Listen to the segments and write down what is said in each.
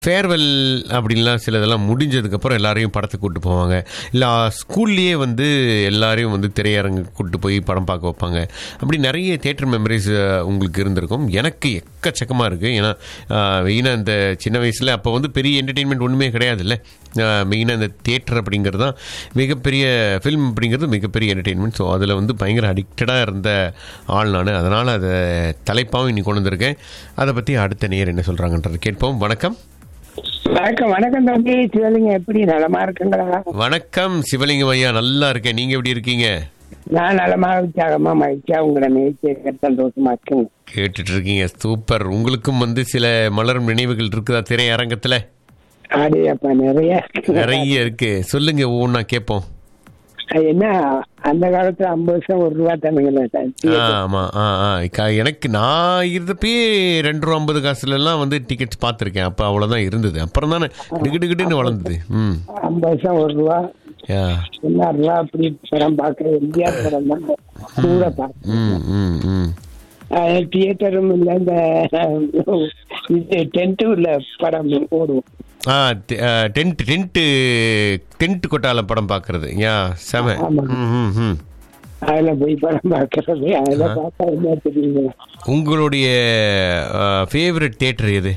Farewell அப்படின்லாம் சிலதெல்லாம் முடிஞ்சதுக்கப்புறம் எல்லாரையும் படத்துக்கு கூப்பிட்டு போவாங்க இல்லை ஸ்கூல்லேயே வந்து எல்லாரையும் வந்து திரையரங்கு கூப்பிட்டு போய் படம் பார்க்க வைப்பாங்க அப்படி நிறைய தேட்டர் மெமரிஸ் உங்களுக்கு இருந்திருக்கும் எனக்கு எக்கச்சக்கமாக இருக்குது ஏன்னா மெயினாக இந்த சின்ன வயசில் அப்போ வந்து பெரிய என்டர்டெயின்மெண்ட் ஒன்றுமே கிடையாதுல்ல மெயினாக இந்த தேட்டர் அப்படிங்கிறது தான் மிகப்பெரிய ஃபிலிம் அப்படிங்கிறது மிகப்பெரிய என்டர்டெயின்மெண்ட் ஸோ அதில் வந்து பயங்கர அடிக்டடாக இருந்த ஆள் நான் அதனால் அதை தலைப்பாகவும் இன்னைக்கு கொண்டு வந்திருக்கேன் அதை பற்றி அடுத்த நேர் என்ன சொல்கிறாங்கன்றது கேட்போம் வணக்கம் வணக்கம் வணக்கம் தம்பி சிவலிங்க எப்படி நலமா இருக்குங்களா வணக்கம் சிவலிங்கம் ஐயா நல்லா இருக்கேன் நீங்க எப்படி இருக்கீங்க நான் நலமா உற்சாகமா மகிழ்ச்சியா உங்களை நிகழ்ச்சி சந்தோஷமா இருக்குங்க கேட்டுட்டு இருக்கீங்க சூப்பர் உங்களுக்கும் வந்து சில மலரும் நினைவுகள் இருக்குதா திரையரங்கத்துல ஆடு அப்ப நிறைய இருக்குங்க. நிறைய இருக்கு சொல்லுங்க ஒவ்வொன்றா கேட்போம் அது என்ன அந்த காலத்துல ஐம்பது வருஷம் ஒரு ரூபா தானுங்களா ஆ, ஆமா ஆ ஆ க- எனக்கு நான் இருந்தப்பயே ரெண்டு ரூபா ஐம்பது காசுல எல்லாம் வந்து டிக்கெட்ஸ் பார்த்துருக்கேன் அப்போ அவ்வளோதான் இருந்தது அப்புறம் தானே டிகிட்டுன்னு வளர்ந்தது ம் ஐம்பது வருஷம் ஒரு ரூபா யா என்ன ரூபா அப்படி படம் பார்க்க எம்ஜிஆர் படம் தான் கூட பார்க்க ம் ம் ம் தியேட்டரும் இல்ல இந்த இது டென்ட்டும் இல்ல படம் ஓடும் ஆ டென்ட் டென்ட்டு டென்ட் கொட்டால படம் பார்க்கறது யா செம ஆமா. ம் ம் ம் அதுல போய் படம் பார்க்கறது அதுல பார்த்தா என்ன தெரியுங்களா உங்களுடைய ஃபேவரட் தியேட்டர் எது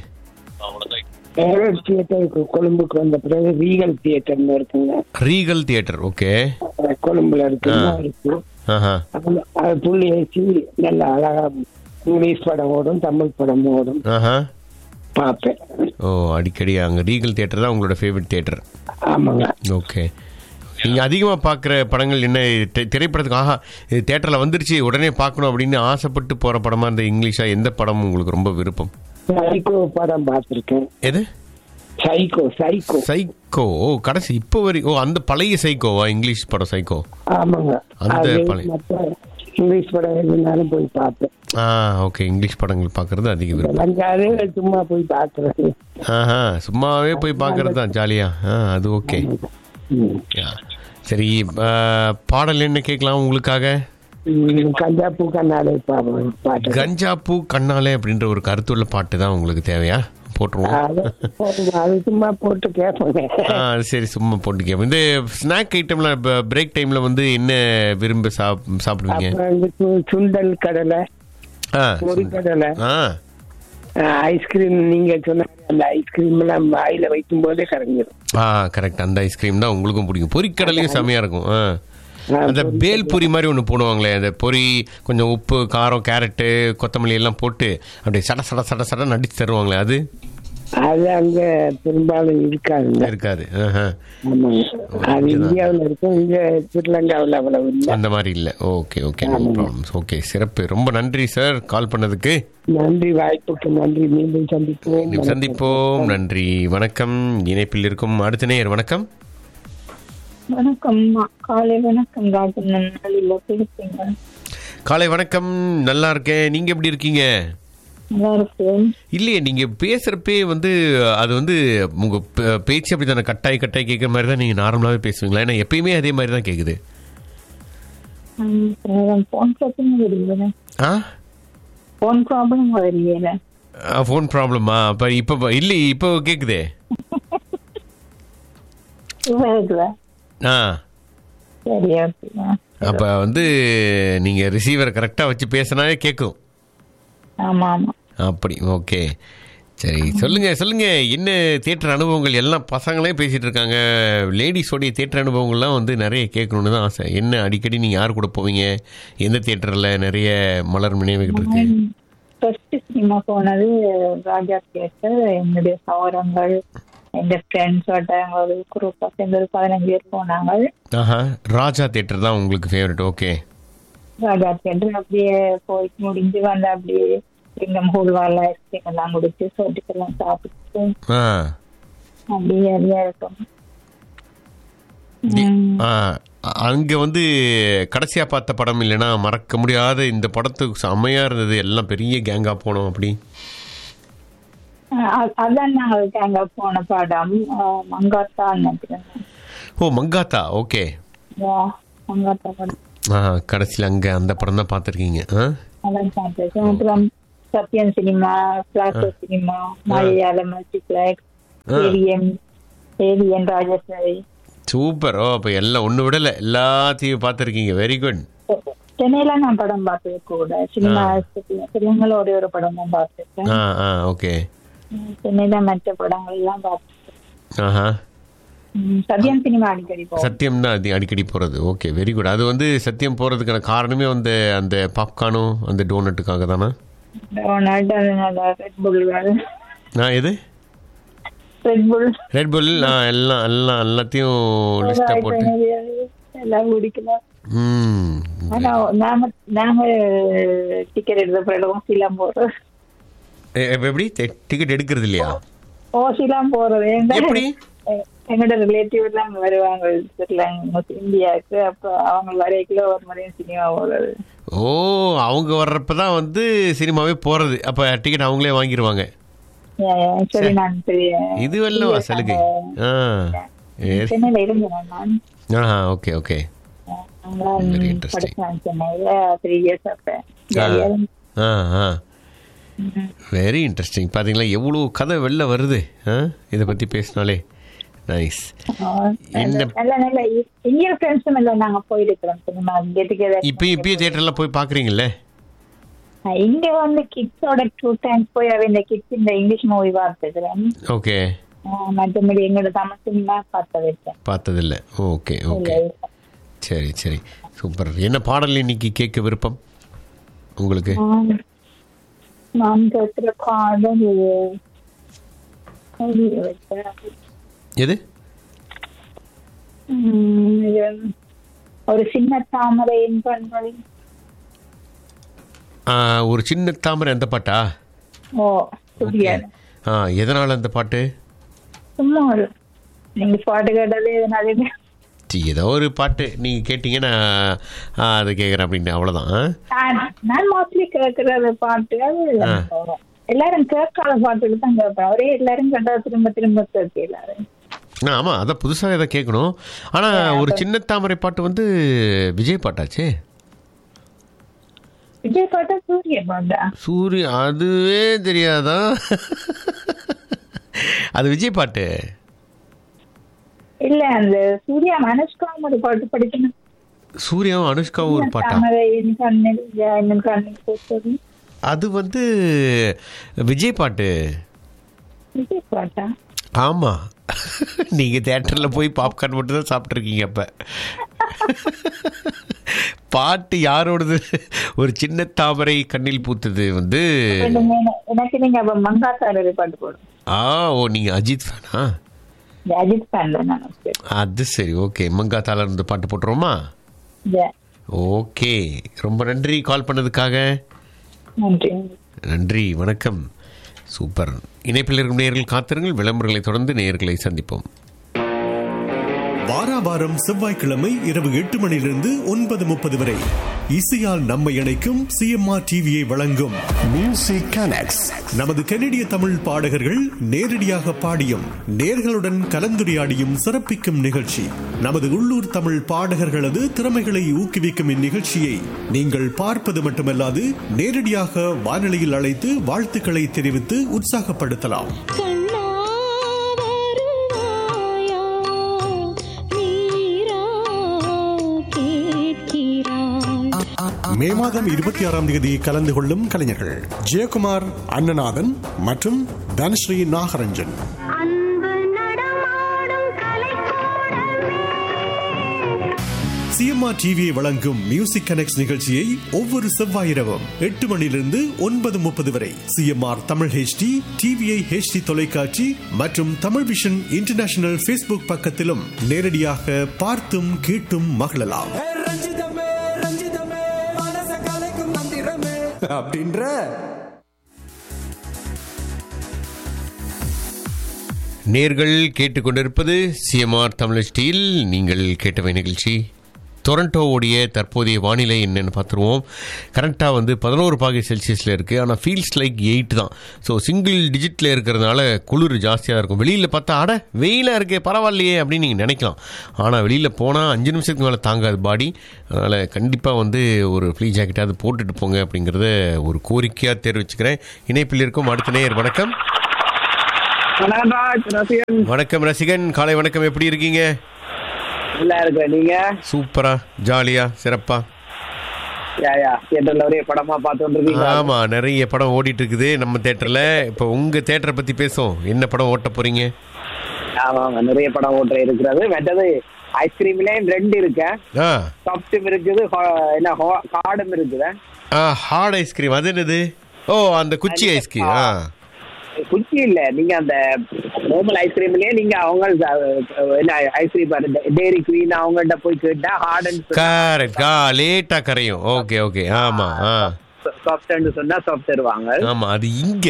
ஃபேவரட் தியேட்டருக்கு கொழும்புக்கு வந்த பிறகு ரீகல் தியேட்டர்னு இருக்குங்க ரீகல் தியேட்டர் ஓகே அஹ் கொழும்புல இருக்கு இன்னும் இருக்கு ஆஹா அது- அது புள்ளி ஏசி நல்ல அழகா இங்கிலீஷ் படம் ஓடும் தமிழ் படம் ஓடும் ஆஹா பார்ப்பேன் ஓ அடிக்கடி அங்கே ரீகல் தியேட்டர் தான் உங்களோட ஃபேவரட் தியேட்டர் ஆமாங்க ஓகே நீங்கள் அதிகமாக பார்க்குற படங்கள் என்ன தி- திரைப்படத்துக்கு ஆஹா இது தேட்டரில் வந்துருச்சு உடனே பார்க்கணும் அப்படின்னு ஆசைப்பட்டு போகிற படமா இந்த இங்கிலீஷா எந்த படம் உங்களுக்கு ரொம்ப விருப்பம் சைக்கோ படம் பார்த்திருக்கேன் எது சைக்கோ சைக்கோ சைக்கோ ஓ கடைசி இப்போ வரை ஓ அந்த பழைய சைக்கோவா இங்கிலீஷ் படம் சைக்கோ ஆமாங்க அந்த அது பழைய- மற்ற இங்கிலீஷ் படம் எதுனாலும் போய் பார்ப்பேன் ஆ ஓகே இங்கிலீஷ் படங்கள் பார்க்குறது அதிக விருப்பம் லங்காவே சும்மா போய் பார்க்கறது ஆஹா சும்மாவே போய் பார்க்கறது தான் ஜாலியாக ஆ அது ஓகே ம். யா. சரி ஆ, பாடல் என்ன கேட்கலாம் உங்களுக்காக ம், கஞ்சா பூ கண்ணாலே பா- பாட்டு கஞ்சா பூ கண்ணாலே அப்படின்ற ஒரு கருத்துள்ள பாட்டு தான் உங்களுக்கு தேவையா போட்டுருவோம் அது போடுங்க. அது சும்மா போட்டு கேட்போங்க ஆ சரி சும்மா போட்டு கேட்போம் இந்த ஸ்நாக் ஐட்டம்ல பிரேக் டைம்ல வந்து என்ன விரும்பி சாப் சாப்பிடுவீங்க அப்புறம் இந்த சு- சுண்டல் கடலை ஆ பொரிக்கடலை ஆ ஐஸ்கிரீம் நீங்க சொன்ன அந்த ஐஸ்கிரீம் எல்லாம் வாயில வைக்கும் போதே கரைஞ்சிடும் ஆ கரெக்ட் அந்த ஐஸ்கிரீம் தான் உங்களுக்கும் பிடிக்கும் பொரிக்கடலையும் செமையா இருக்கும் ஆ அந்த பேல் பொரி மாதிரி ஒன்று போடுவாங்களே அந்த பொரி கொஞ்சம் உப்பு காரம் கேரட்டு கொத்தமல்லி எல்லாம் போட்டு அப்படியே சட சட சட சட நடிச்சு தருவாங்களே அது அது அங்க பெரும்பாலும் இருக்காதுங்க இருக்காது ஆஹா. ஆமாங்க அது இந்தியாவுல இருக்கும் இங்க ஸ்ரீலங்காவுல அவ்வளவு இல்லை அந்த மாதிரி இல்லை okay okay no problems okay சிறப்பு ரொம்ப நன்றி சார் கால் பண்ணதுக்கு நன்றி வாய்ப்புக்கு நன்றி மீண்டும் சந்திப்போம் சந்திப்போம் நன்றி வணக்கம் இணைப்பில் இருக்கும் அடுத்த நேயர் வணக்கம் வணக்கம் அம்மா. காலை வணக்கம் ராஜன் நாளில் பேசுறீங்க காலை வணக்கம் நல்லா இருக்கேன் நீங்க எப்படி இருக்கீங்க நல்லா இருக்கு இல்லையே நீங்க பேசுறப்பே வந்து அது வந்து உங்க பே- பேச்சு அப்படி தானே கட்டாய் கட்டாய் கேட்குற மாதிரி தான் நீங்க நார்மலாவே பேசுவீங்களா ஏன்னா எப்பயுமே அதே மாதிரி தான் கேக்குது போன் ப்ராப்ளம் வருது ஆ போன் ப்ராப்ளம் வரலையே ஃபோன் ப்ராப்ளமா அப்ப இப்போ இல்லை இப்போ கேக்குதே இருக்குதா ஆ சரி ஓகேங்க அப்ப வந்து நீங்க ரிசீவர் கரெக்டா வச்சு பேசினாலே கேட்கும் ஆமா ஆமா அப்படி ஓகே சரி சொல்லுங்க சொல்லுங்க என்ன தியேட்டர் அனுபவங்கள் எல்லாம் பசங்களே பேசிட்டு இருக்காங்க லேடிஸோடைய தியேட்டர் அனுபவங்கள்லாம் வந்து நிறைய கேட்கணும்னு தான் ஆசை என்ன அடிக்கடி நீங்க யார் கூட போவீங்க எந்த தியேட்டர்ல நிறைய மலர் நினைவுகள் இருக்கு ஃபர்ஸ்ட் சினிமா போனது ராஜா தியேட்டர் என்னுடைய சவரங்கள் எங்க ஃப்ரெண்ட்ஸோட ஒரு குரூப்பாக சேர்ந்து ஒரு பதினஞ்சு பேர் போனாங்க ஆஹா ராஜா தியேட்டர் தான் உங்களுக்கு ஃபேவரட் ஓகே ராஜா தியேட்டர் அப்படியே போயிட்டு முடிஞ்சு வந்து அப்படியே எங்க ஹோல்வால ஐஸ்கிரீம் எல்லாம் குடிச்சு சோட்டுக்கெல்லாம் சாப்பிட்டு ஆ அப்படியே அப்படியே இருக்கும் தி- உம், ஆ, அங்க வந்து கடைசியா பார்த்த படம் இல்லைன்னா மறக்க முடியாத இந்த படத்துக்கு செம்மையா இருந்தது எல்லாம் பெரிய கேங்கா போனோம் அப்படி அ- அதான் நாங்களுக்கு அங்க போன படம் அஹ், மங்காத்தா நினைக்கிறேன் ஓ மங்காத்தா ஓகே யா, மங்காத்தா படம் ஆ கடைசியில் அங்கே அந்த படம் தான் பார்த்துருக்கீங்க ஆ அதான் பார்த்திருக்கேன் அப்புறம் சத்யம் சினிமா பிளாஸ்டர் சினிமா மலையாள multiplex AVM AVN Rajeshwari super ஓ அப்போ எல்லாம் ஒன்று விடலை எல்லாத்தையும் பார்த்துருக்கீங்க வெரி குட் சென்னையில நான் படம் பார்த்தது கூட சினிமா சினிமால ஒரே ஒரு படம் தான் பார்த்திருக்கேன் ஆ ஆ ஓகே சென்னையில மற்ற படங்கள் எல்லாம் பார்த்திருக்கேன் ஆஹா ம், சத்யம் சினிமா அடிக்கடி போவோம் சத்தியம் தான் அது அடிக்கடி போகிறது ஓகே வெரி குட் அது வந்து சத்தியம் போகிறதுக்கான காரணமே வந்து அந்த பாப்கார்னும் அந்த டோனட்டுக்காக தானே டோனட் அது ரெட் புல்கள் நான் எது ரெட் புல் ரெட் புல் நான் எல்லாம் எல்லாம் எல்லாத்தையும் லிஸ்ட்டாக போட்டு எல்லாம் குடிக்கலாம் ம் ஆனா நாம நாம டிக்கெட் எடுத்த பிறகு சீலாம் போறது எ- எ- எப்படி டிக்கெட் எடுக்கிறது இல்லையா ஓ சீலாம் போறது ஏன்னா, எப்படி? எ- என்னோட ரிலேட்டிவ் எல்லாம் வருவாங்க திருலாங்க இந்தியாவுக்கு அப்ப அவங்க வரைக்குள்ள ஒரு முறையும் சினிமா போறது ஓ அவங்க வர்றப்ப தான் வந்து சினிமாவே போகிறது அப்போ டிக்கெட் அவங்களே வாங்கிடுவாங்க சரி நான் பெரிய இது வெள்ளவா சலுகை ஆ ஏ- சென்னையில இருந்தேன் நான் ஆஹா ஓகே ஓகே நாங்களாம் Very interesting. படிச்சேன் சென்னையில த்ரீ இயர்ஸ் அப்ப ஜாலியா இருந்துச்சு. ஆ ஆ வெரி இன்ட்ரெஸ்டிங் பார்த்தீங்களா எவ்வளோ கதை வெளில வருது ஆ இதை பற்றி பேசினாலே நைஸ் இந்த- நல்ல நல்ல இந்தியன் ஃப்ரெண்ட்ஸும் எல்லாம் நாங்க போயிருக்கிறோம் சினிமா கெட் டுகெதர் இப்போ இப்பயே தேட்டரில் போய் பார்க்குறீங்களே இங்க வந்து கிட்ஸோட டூ டைம்ஸ் போய் அவ இந்த கிட்ஸ் இந்த இங்கிலீஷ் மூவி பார்த்துக்கிறேன் ஓகே மற்றபடி எங்களோட தமிழ் சினிமா பார்த்தது இருக்கேன் பார்த்ததில்ல ஓகே ஓகே சரி சரி சூப்பர் என்ன பாடல் இன்னைக்கு கேட்க விருப்பம் உங்களுக்கு நான் நான் கேட்கிற பாடல் இது வைக்கிறேன். எது உம், இது ஒரு சின்ன தாமரையின் கண்கள் ஆ, ஒரு சின்ன தாமரை அந்த பாட்டா ஓ சூரியன் ஆ எதனால் அந்த பாட்டு சும்மா ஒரு நீங்க பாட்டு கேட்டது எதனால சி, ஏதோ ஒரு பாட்டு நீங்கள் கேட்டீங்கன்னா ஆ, அதை கேட்குறேன் அப்படின்னு அவ்வளோதான் ஆ? நான் நான் மோஸ்ட்லி கேட்கறது பாட்டு அது எனக்கு வரும். எல்லாரும் கேட்காத பாட்டுக்கு தான் கேட்பேன் ஒரே எல்லாரும் கேட்டா திரும்ப திரும்ப கேட்க எல்லாரும் ஆ ஆமாம் அதான் புதுசாக எதை கேட்கணும் ஆனால் ஒரு சின்ன தாமரை பாட்டு வந்து விஜய் பாட்டாச்சே விஜய் பாட்டா சூரிய பாட்டா சூரிய அதுவே தெரியாதா அது விஜய் பாட்டு இல்ல அந்த சூர்யா மனுஷ்கா ஒரு பாட்டு படிக்கணும் சூர்யாவும் அனுஷ்காவும் ஒரு பாட்டா தாமரையின் கண்ணில் ஜாயின் கண்ணில் போட்டது அது வந்து விஜய் பாட்டு விஜய் பாட்டா ஆமாம் நீங்கள் தேட்டரில் போய் பாப்கார்ன் மட்டும் தான் சாப்பிட்ருக்கீங்க அப்போ பாட்டு யாரோடது ஒரு சின்ன தாமரை கண்ணில் பூத்தது வந்து நீங்க என்ன- எனக்கு நீங்க அப்ப மங்காத்தாரர் பாட்டு போடும் ஆ ஓ நீங்கள் அஜித் ஃபேனா இந்த அஜித் ஃபேன்ல நான் அது சரி ஓகே மங்காத்தால இருந்து பாட்டு போட்டுருவோமா ஓகே ரொம்ப நன்றி கால் பண்ணதுக்காக நன்றி நன்றி வணக்கம் சூப்பர் இணைப்பில் இருக்கும் நேயர்கள் காத்திருங்கள் விளம்பரங்களை தொடர்ந்து நேயர்களை சந்திப்போம் வாராவாரம் செவ்வாய்க்கிழமை இரவு எட்டு மணியிலிருந்து ஒன்பது முப்பது வரை இசையால் நம்மை இணைக்கும் சிஎம்ஆர் டிவியை வழங்கும் Music Connects. நமது கனடிய தமிழ் பாடகர்கள் நேரடியாக பாடியும் நேர்களுடன் கலந்துரையாடியும் சிறப்பிக்கும் நிகழ்ச்சி நமது உள்ளூர் தமிழ் பாடகர்களது திறமைகளை ஊக்குவிக்கும் இந்நிகழ்ச்சியை நீங்கள் பார்ப்பது மட்டுமல்லாது நேரடியாக வானொலியில் அழைத்து வாழ்த்துக்களை தெரிவித்து உற்சாகப்படுத்தலாம் கண்ணா வருவாயா நீரா கேட்கிறாய் மே மாதம் இருபத்தி ஆறாம் தேதி கலந்து கொள்ளும் கலைஞர்கள் ஜெயக்குமார் அண்ணநாதன் மற்றும் தனஸ்ரீ நாகரஞ்சன் அன்பு நடமாடும் கலைக்கூடமே சிஎம்ஆர் டிவியை வழங்கும் மியூசிக் கனெக்ட் நிகழ்ச்சியை ஒவ்வொரு செவ்வாய் இரவும் எட்டு மணியிலிருந்து ஒன்பது முப்பது வரை CMR Tamil HD TVI HD தொலைக்காட்சி மற்றும் தமிழ் விஷன் இன்டர்நேஷனல் ஃபேஸ்புக் பக்கத்திலும் நேரடியாக பார்த்தும் கேட்டும் மகிழலாம் ஏ ரஞ்சிதமே ரஞ்சிதமே மனச கலைக்கும் மந்திரமே அப்படின்ற நேர்கள் கேட்டுக்கொண்டிருப்பது சிஎம்ஆர் தமிழ் ஸ்டீல் நீங்கள் கேட்டவை நிகழ்ச்சி டொரண்டோவுடைய தற்போதைய வானிலை என்னன்னு பார்த்துருவோம் கரெக்டாக வந்து பதினோரு பாகை செல்சியஸில் இருக்குது ஆனால் ஃபீல்ஸ் லைக் எயிட் தான் ஸோ சிங்கிள் டிஜிட்டில் இருக்கிறதுனால குளிர் ஜாஸ்தியாக இருக்கும் வெளியில் பார்த்தா அட வெயிலாக இருக்கே பரவாயில்லையே அப்படின்னு நீங்கள் நினைக்கலாம் ஆனால் வெளியில் போனால் அஞ்சு நிமிஷத்துக்கு மேலே தாங்காது பாடி அதனால் கண்டிப்பாக வந்து ஒரு ஃப்ளீ ஜாக்கெட்டாவது போட்டுட்டு போங்க அப்படிங்கிறத ஒரு கோரிக்கையாக தெரிவிச்சுக்கிறேன் இணைப்பில் இருக்கும் அடுத்த நேயர் வணக்கம் வணக்கம் ரசிகன் வணக்கம் ரசிகன் காலை வணக்கம் எப்படி இருக்கீங்க நல்லா இருக்கிற நீங்க சூப்பரா ஜாலியா சிறப்பா யா யா தியேட்டர்ல ஒரே படமா பார்த்து இருக்கீங்க ஆமா நிறைய படம் ஓடிட்டு இருக்குது நம்ம தேட்டர்ல இப்போ உங்க தேட்டரை பத்தி பேசுவோம் என்ன படம் ஓட்ட போறீங்க ஆமா ஆமா நிறைய படம் ஓட்டுற இருக்கிறது மற்றது ஐஸ்கிரீம்லயும் ரெண்டு இருக்கு ஆ சாஃப்டும் இருக்குது ஹா- என்ன கார்டும் இருக்குது ஆ ஹார்ட் ஐஸ்கிரீம் அது என்னது ஓ அந்த குச்சி ஐஸ்கிரீம் ஆ குச்சி இல்ல நீங்க அந்த நார்மல் ஐஸ்கிரீம்லயே நீங்க அவங்க அஹ், என்ன ஐஸ்கிரீம் டேரி குவீன் அவங்கள்ட்ட போய் கேட்டா ஹார்டன் கரெக்ட் கா லேட்டா கரையும் ஓகே ஓகே ஆமா ஆ சாஃப்ட்னு சொன்னா சாஃப்ட் தருவாங்க ஆமா அது இங்க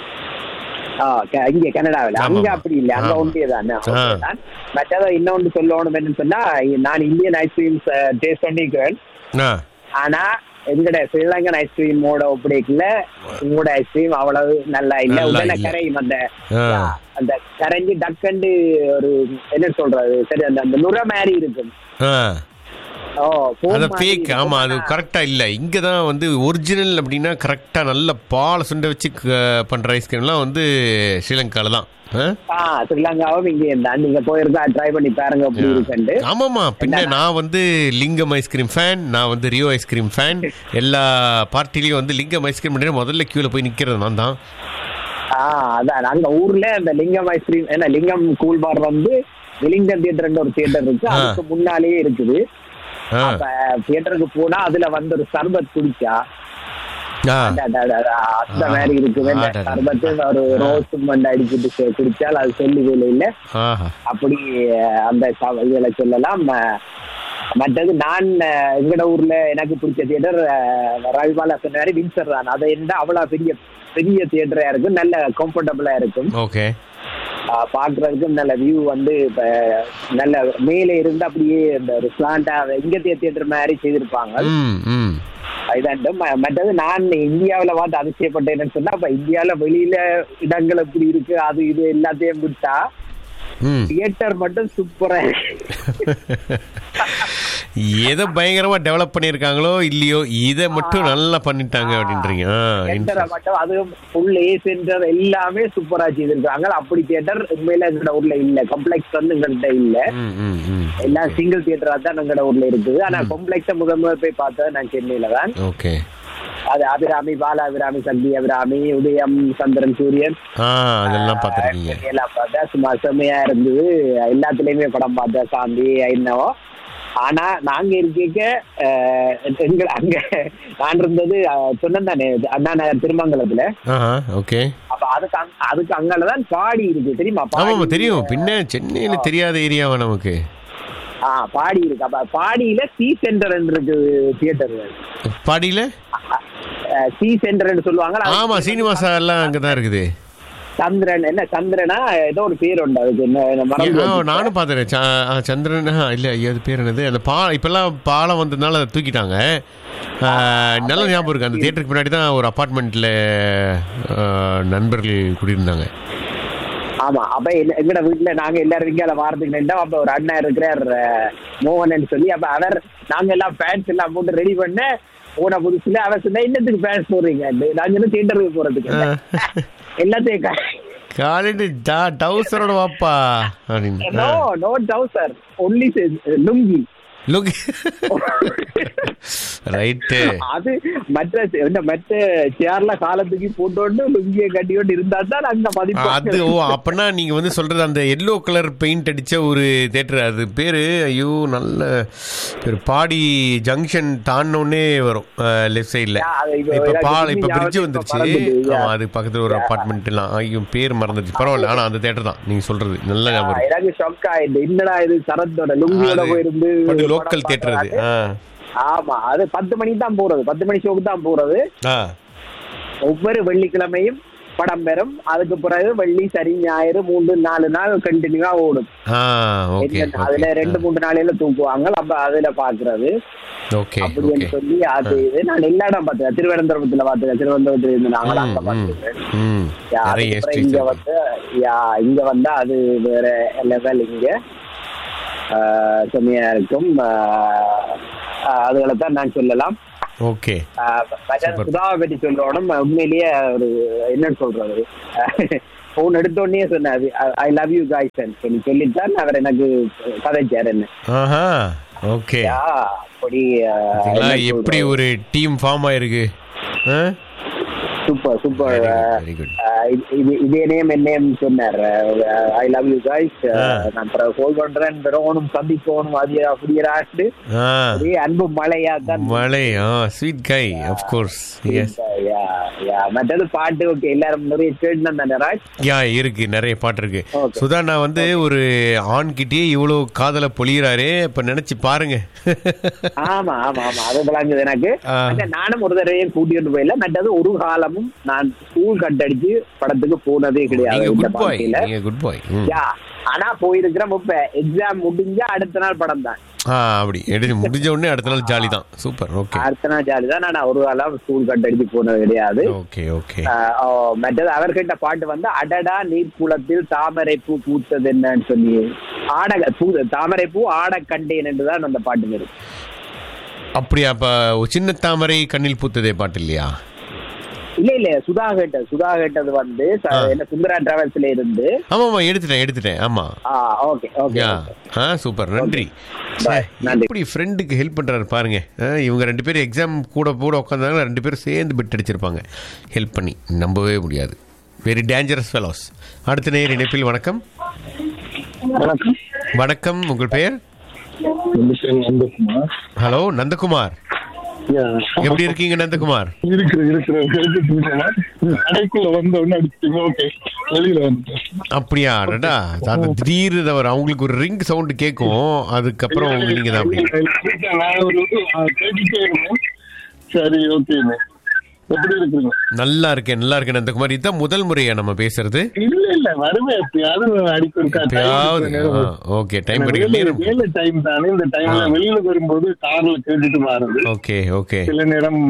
ஆ, க- இங்க கனடாவில் ஆமா, அங்க ஆமா. அப்படி இல்ல அங்க ஆமா. ஒன்றிய தானே ஆ. மற்றதை இன்னொன்று சொல்லணும் என்னன்னு சொன்னா நான் இந்தியன் ஐஸ்கிரீம்ஸ் டேஸ்ட் பண்ணிக்கிறேன் ஆ ஆனா எங்கட ஸ்ரீலங்கன் ஐஸ்கிரீமோட ஒப்படைக்கல உங்களோட ஐஸ்கிரீம் அவ்வளவு நல்லா இல்ல நல்லா உடனே இல்ல. கரையும் அந்த ஆ. அந்த கரைஞ்சி டக்கண்டு ஒரு என்ன சொல்றது சரி அந்த அந்த நுர மாதிரி இருக்கும் ஆ ஓ foam அத மாதிரி ஃபேக் இருக்கும். ஆமா அது ஆனா, கரெக்டா இல்ல இங்க தான் வந்து ஒரிஜினல் அப்படின்னா கரெக்டா நல்ல பால் சுண்ட வச்சு க- பண்ற ஐஸ்கிரீம்லாம் வந்து ஸ்ரீலங்கால தான் ஆ? ஆ ஸ்ரீலங்காவும் இங்கே தான் நீங்க போயிருக்கா ட்ரை பண்ணி பாருங்க அப்படி இருக்குண்டு ஆமாமா பின்ன நான் வந்து லிங்கம் ஐஸ்கிரீம் ஃபேன் நான் வந்து ரியோ ஐஸ்கிரீம் ஃபேன் எல்லா பார்ட்டிலையும் வந்து லிங்கம் ஐஸ்கிரீம் பண்ணி முதல்ல கியூல போய் நிக்கிறது நான் தான் ஆ அதான் அங்க ஊர்ல அந்த லிங்கம் ஐஸ்கிரீம் என்ன லிங்கம் கூல் பார் வந்து லிங்கம் தியேட்டர்ன்ற ஒரு தியேட்டர் இருக்கு ஆ. அதுக்கு முன்னாலேயே இருக்குது ஆ. அப்ப தியேட்டருக்கு போனா அதுல வந்து ஒரு சர்பத் குடிச்சா ஆ. அடடடடா, அந்த மாதிரி இருக்குது இந்த அடடடா. சர்பத்து ஒரு ரோஸ் மண்டை அடிச்சுட்டு செ- குடிச்சால் அது சொல்லி வேலையில ஆஹா அப்படி அஹ், அந்த ச- இதுல சொல்லலாம் அஹ், மற்றது நான் அஹ், எங்கட ஊர்ல எனக்கு பிடிச்ச தியேட்டர் ரவிபாலா சொன்னாரு வின்சர் தான் அது என்ன அவ்வளவு பெரிய பெரிய தியேட்டரா இருக்கும் நல்ல கம்ஃபர்டபுளா இருக்கும் ஓகே ஆஹ் பாக்குறதுக்கும் நல்ல வியூ வந்து இப்ப நல்ல மேலே இருந்து அப்படியே இந்த ஒரு ஸ்லாண்டா இங்க தியேட்டர் மாதிரி செய்திருப்பாங்க ம் ம் இதாண்டு ம- மற்றது நான் இந்தியாவுல பார்த்து அதிசயப்பட்டேன்னு சொன்னா இப்ப இந்தியாவுல வெளியில இடங்கள் எப்படி இருக்கு அது இது எல்லாத்தையும் விட்டா ம் தியேட்டர் மட்டும் சூப்பரா எதை பயங்கரமா டெவலப் பண்ணியிருக்காங்களோ இல்லையோ இதை மட்டும் நல்லா பண்ணிட்டாங்க அப்படின்றீங்க ஆ, தியேட்டரை மட்டும் அதுவும் ஃபுல் ஏ சென்டர் எல்லாமே சூப்பரா செய்திருக்காங்க அப்படி தியேட்டர் உண்மையில எங்கட ஊர்ல இல்ல காம்ப்ளெக்ஸ் வந்து எங்கள்கிட்ட இல்ல ம், ம், ம். எல்லாம் சிங்கிள் தியேட்டரா தான் எங்கட ஊர்ல இருக்குது ஆனா காம்ப்ளெக்ஸ முதல் முதல் போய் பார்த்தது நான் சென்னையில தான் ஓகே அது அபிராமி பால அபிராமி சக்தி அபிராமி உதயம் சந்திரன் சூரியன் ஆ அதெல்லாம் பார்த்துருக்கீங்க எல்லாம் பார்த்தா சும்மா செம்மையா இருந்தது எல்லாத்துலயுமே படம் பார்த்தேன் சாந்தி என்னவோ ஆனா நாங்க இருக்க எங்க அங்க நான் இருந்தது அஹ், சொன்னேன் தானே அண்ணா நகர் திருமங்கலத்துல ஆஹா ஓகே அப்ப அதுக்கு அங்க- அதுக்கு அங்கதான் பாடி இருக்கு தெரியுமா ஆமாம் பாடி தெரியும் பின்ன சென்னையில தெரியாத ஏரியாவா நமக்கு ஆ பாடி இருக்கு அப்ப பாடியில சி சென்டர் இருக்கு தியேட்டர் பாடியில சி சென்டர்னு சொல்லுவாங்க அது ஆமா சீனிவாசா எல்லாம் அங்கதான் இருக்குது சந்திரன் என்ன சந்திரனா ஏதோ ஒரு பேர் உண்டு அதுக்கு என்ன என்ன மறந்து ஆ, போச்சு. நானும் பார்த்துறேன் ச- ஆ, சந்திரன் ஆ, இல்ல ஐயா அது பேர் என்னது அந்த பா இப்பெல்லாம் பாலம் வந்ததுனால அதை தூக்கிட்டாங்க ஆ, நல்ல ஞாபகம் இருக்கு அந்த தியேட்டருக்கு முன்னாடி தான் ஒரு அப்பார்ட்மெண்ட்ல நண்பர்கள் குடியிருந்தாங்க ஆமா அப்ப எங்க- எங்கட வீட்டுல நாங்க எல்லாரும் இங்கே வாரத்துக்கு நின்றோம் அப்ப ஒரு அண்ணா இருக்கிறார் அஹ், மோகன் சொல்லி அப்ப அவர் நாங்க எல்லாம் பேண்ட்ஸ் எல்லாம் போட்டு ரெடி பண்ண போன புதுசுல அவர் சொன்னா என்னத்துக்கு பேண்ட்ஸ் போடுறீங்க நாங்க என்ன தியேட்டருக்கு போறதுக்கு எல்லாத்தையும் க- காலையில டவுசரோட வாப்பா அப்படின்னு நோ நோ டவுசர் ஒன்லி லுங்கி லுக் ரைட்டு அது மற்ற என்ன மற்ற சேர்ல காலத்துக்கு போட்டோண்டு லுங்கியை கட்டியோண்டு இருந்தா தான் அங்க அது மதிப்பு ஓ அப்பனா நீங்க வந்து சொல்றது அந்த எல்லோ கலர் பெயிண்ட் அடிச்ச ஒரு தேட்டர் அது பேரு ஐயோ நல்ல பேரு பாடி ஜங்ஷன் தாண்டோடனே வரும் லெஃப்ட் சைடுல Yeah, அது இப்போ இப்ப எனக்கு பால் இப்ப ஞாபகம் பிரிட்ஜ் இப்ப வந்துருச்சு மறந்துட்டு, yeah. ஆமா அது பக்கத்துல ஒரு அபார்ட்மெண்ட் எல்லாம் ஐயோ பேர் மறந்துருச்சு பரவாயில்ல ஆனா அந்த தேட்டர் தான் நீங்க சொல்றது நல்ல ஞாபகம் இருக்கு. எனக்கு ஷாக் ஆயிடுது என்னடா இது சரத்தோட லுங்கியோட அது போயிருந்து அது படம் லோக்கல் தேட்டர் அது பார்க்கறாங்க. ஆ. ஆமா அது பத்து மணிக்கு தான் போறது பத்து மணி ஷோக்கு தான் போறது ஆ ஒவ்வொரு வெள்ளிக்கிழமையும் படம் பெறும் அதுக்கு பிறகு வெள்ளி சனி ஞாயிறு மூன்று நாலு நாள் கண்டினியூவா ஓடும் ஆ ஓகே என்ன, அதுல ரெண்டு மூணு நாளையில தூக்குவாங்க அப்ப அதுல பாக்குறது ஓகே அப்படின்னு ஓகே சொல்லி அது இது நான் எல்லா இடம் பார்த்தேன் திருவனந்தபுரத்துல பாத்துக்கேன் திருவனந்தபுரத்துல இருந்து நாங்களும் அங்க ம், பார்த்துருக்கேன் ம். யா, நிறைய அதுக்கப்புறம் streets இங்க இருக்கு. வந்து யா இங்க வந்தா அது வேற லெவல் இங்க ஆஹ், செம்மையா இருக்கும் அதுகளை தான் நான் சொல்லலாம் ஓகே ஆஹ், பஜாஜ் Super. சுதாவை பற்றி சொல்லணும் உண்மையிலேயே ஒரு என்ன சொல்றது போன் எடுத்த உடனே சொன்னாரு ஐ லவ் யூ காய்ஸ் சொல்லி சொல்லித்தான் அவர் எனக்கு கதைச்சார் என்ன ஆஹா ஓகே யா, அப்படி பாத்தீங்களா, எப்படி ஒரு டீம் ஃபார்ம் ஆயிருக்கு சூப்பர் சூப்பர் வெரி குட் இது இதே நேம் என் நேம் சொன்னார் ஐ லவ் யூ காய்ஸ் ஆ. நான் அப்புறம் கோல் பண்றேன் வரணும் சந்திக்கணும் அது அப்படியே ஆட்டு ஆ ஒரே அன்பு மழையா தான் மலை ஆ ஸ்வீட் கை of course yes yeah, yeah. மற்றது பாட்டு ஓகே எல்லாரும் நிறைய கேட்டு தானே ராஜ் யா இருக்கு நிறைய பாட்டு இருக்கு Okay. சுதா நான் வந்து ஒரு ஆண் கிட்டயே இவ்வளவு காதல பொழியறாரே இப்ப நினைச்சு பாருங்க ஆமா ஆமா ஆமா அது விளங்குது எனக்கு ஆ. மற்ற நானும் ஒரு தடவையும் கூட்டிட்டு போயில மற்றது ஒரு காலமும் நான் ஸ்கூல் கட்டடிச்சு படத்துக்கு போனதே கிடையாது நீங்க இந்த குட் பாய் வாழ்க்கையில நீங்க குட் பாய் யா ஆனா போயிருக்கிறோம் இப்ப எக்ஸாம் முடிஞ்சா அடுத்த நாள் படம் தான் ஆ அப்படி எடுத்து முடிஞ்ச உடனே அடுத்த நாள் ஜாலி தான் சூப்பர் ஓகே அடுத்த நாள் ஜாலி தான் நான் ஒரு காலம் ஸ்கூல் கட்டடிச்சு போனது கிடையாது ஓகே ஓகே ஆஹ் ஓ, மற்றது அவர்கிட்ட பாட்டு வந்து அடடா நீர் குளத்தில் தாமரை பூ பூத்தது என்னன்னு சொல்லி ஆட பூ தாமரை பூ ஆட கண்டேன் என்றுதான் அந்த பாட்டு இருக்கு அப்படியா அப்ப ஒரு சின்ன தாமரை கண்ணில் பூத்ததே பாட்டு இல்லையா இல்ல இல்ல சுதா கேட்டது சுதா கேட்டது வந்து ச- ஆ. என்ன சுந்தரா டிராவல்ஸ்ல இருந்து ஆமா ஆமா எடுத்துட்டேன் எடுத்துட்டேன் ஆமா ஆ ஓகே ஓகே யா ஆ சூப்பர் நன்றி Bye. நன்றி. எப்படி ஃப்ரெண்டுக்கு ஹெல்ப் பண்றாரு பாருங்க ஆ, இவங்க ரெண்டு பேரும் எக்ஸாம் கூட கூட உட்காந்தாங்க ரெண்டு பேரும் சேர்ந்து பிட் அடிச்சிருப்பாங்க ஹெல்ப் பண்ணி நம்பவே முடியாது வெரி டேஞ்சரஸ் ஃபெலோஸ் அடுத்த நேர் இணைப்பில் வணக்கம் வணக்கம் வணக்கம் உங்கள் பெயர் என் பேர் நந்தகுமார் ஹலோ நந்தகுமார் யா. எப்படி இருக்கீங்க நந்தகுமார் இருக்கிற இருக்கிற கேட்டுட்டு கடைக்குள்ள வந்த உடனே அடிச்சிட்டீங்க ஓகே வெளியில வந்துட்டேன் அப்படியா அடடா அந்த திடீர்னு தவிர அவங்களுக்கு ஒரு ரிங் சவுண்ட் கேட்கும் அதுக்கப்புறம் உங்களுக்கு நீங்க தான் அப்படி நான் ஒரு ஆ, கேட்டுட்டே இருந்தேன் சரி ஓகே எப்படி இருக்கிறீங்க நல்லா இருக்கேன் நல்லா இருக்கேன் நந்தகுமார் இதுதான் முதல் முறையா நம்ம பேசுறது இல்ல இல்ல வருவேன் எப்பயாவது அடிக்கொருக்கா எப்பயாவது ஓகே டைம் கிடைக்கும் நேரம் வேலை டைம் தானே இந்த டைம்ல ஆ. வெளியில வரும்போது கார்ல கேட்டுட்டு மாறுது ஓகே ஓகே சில நேரம்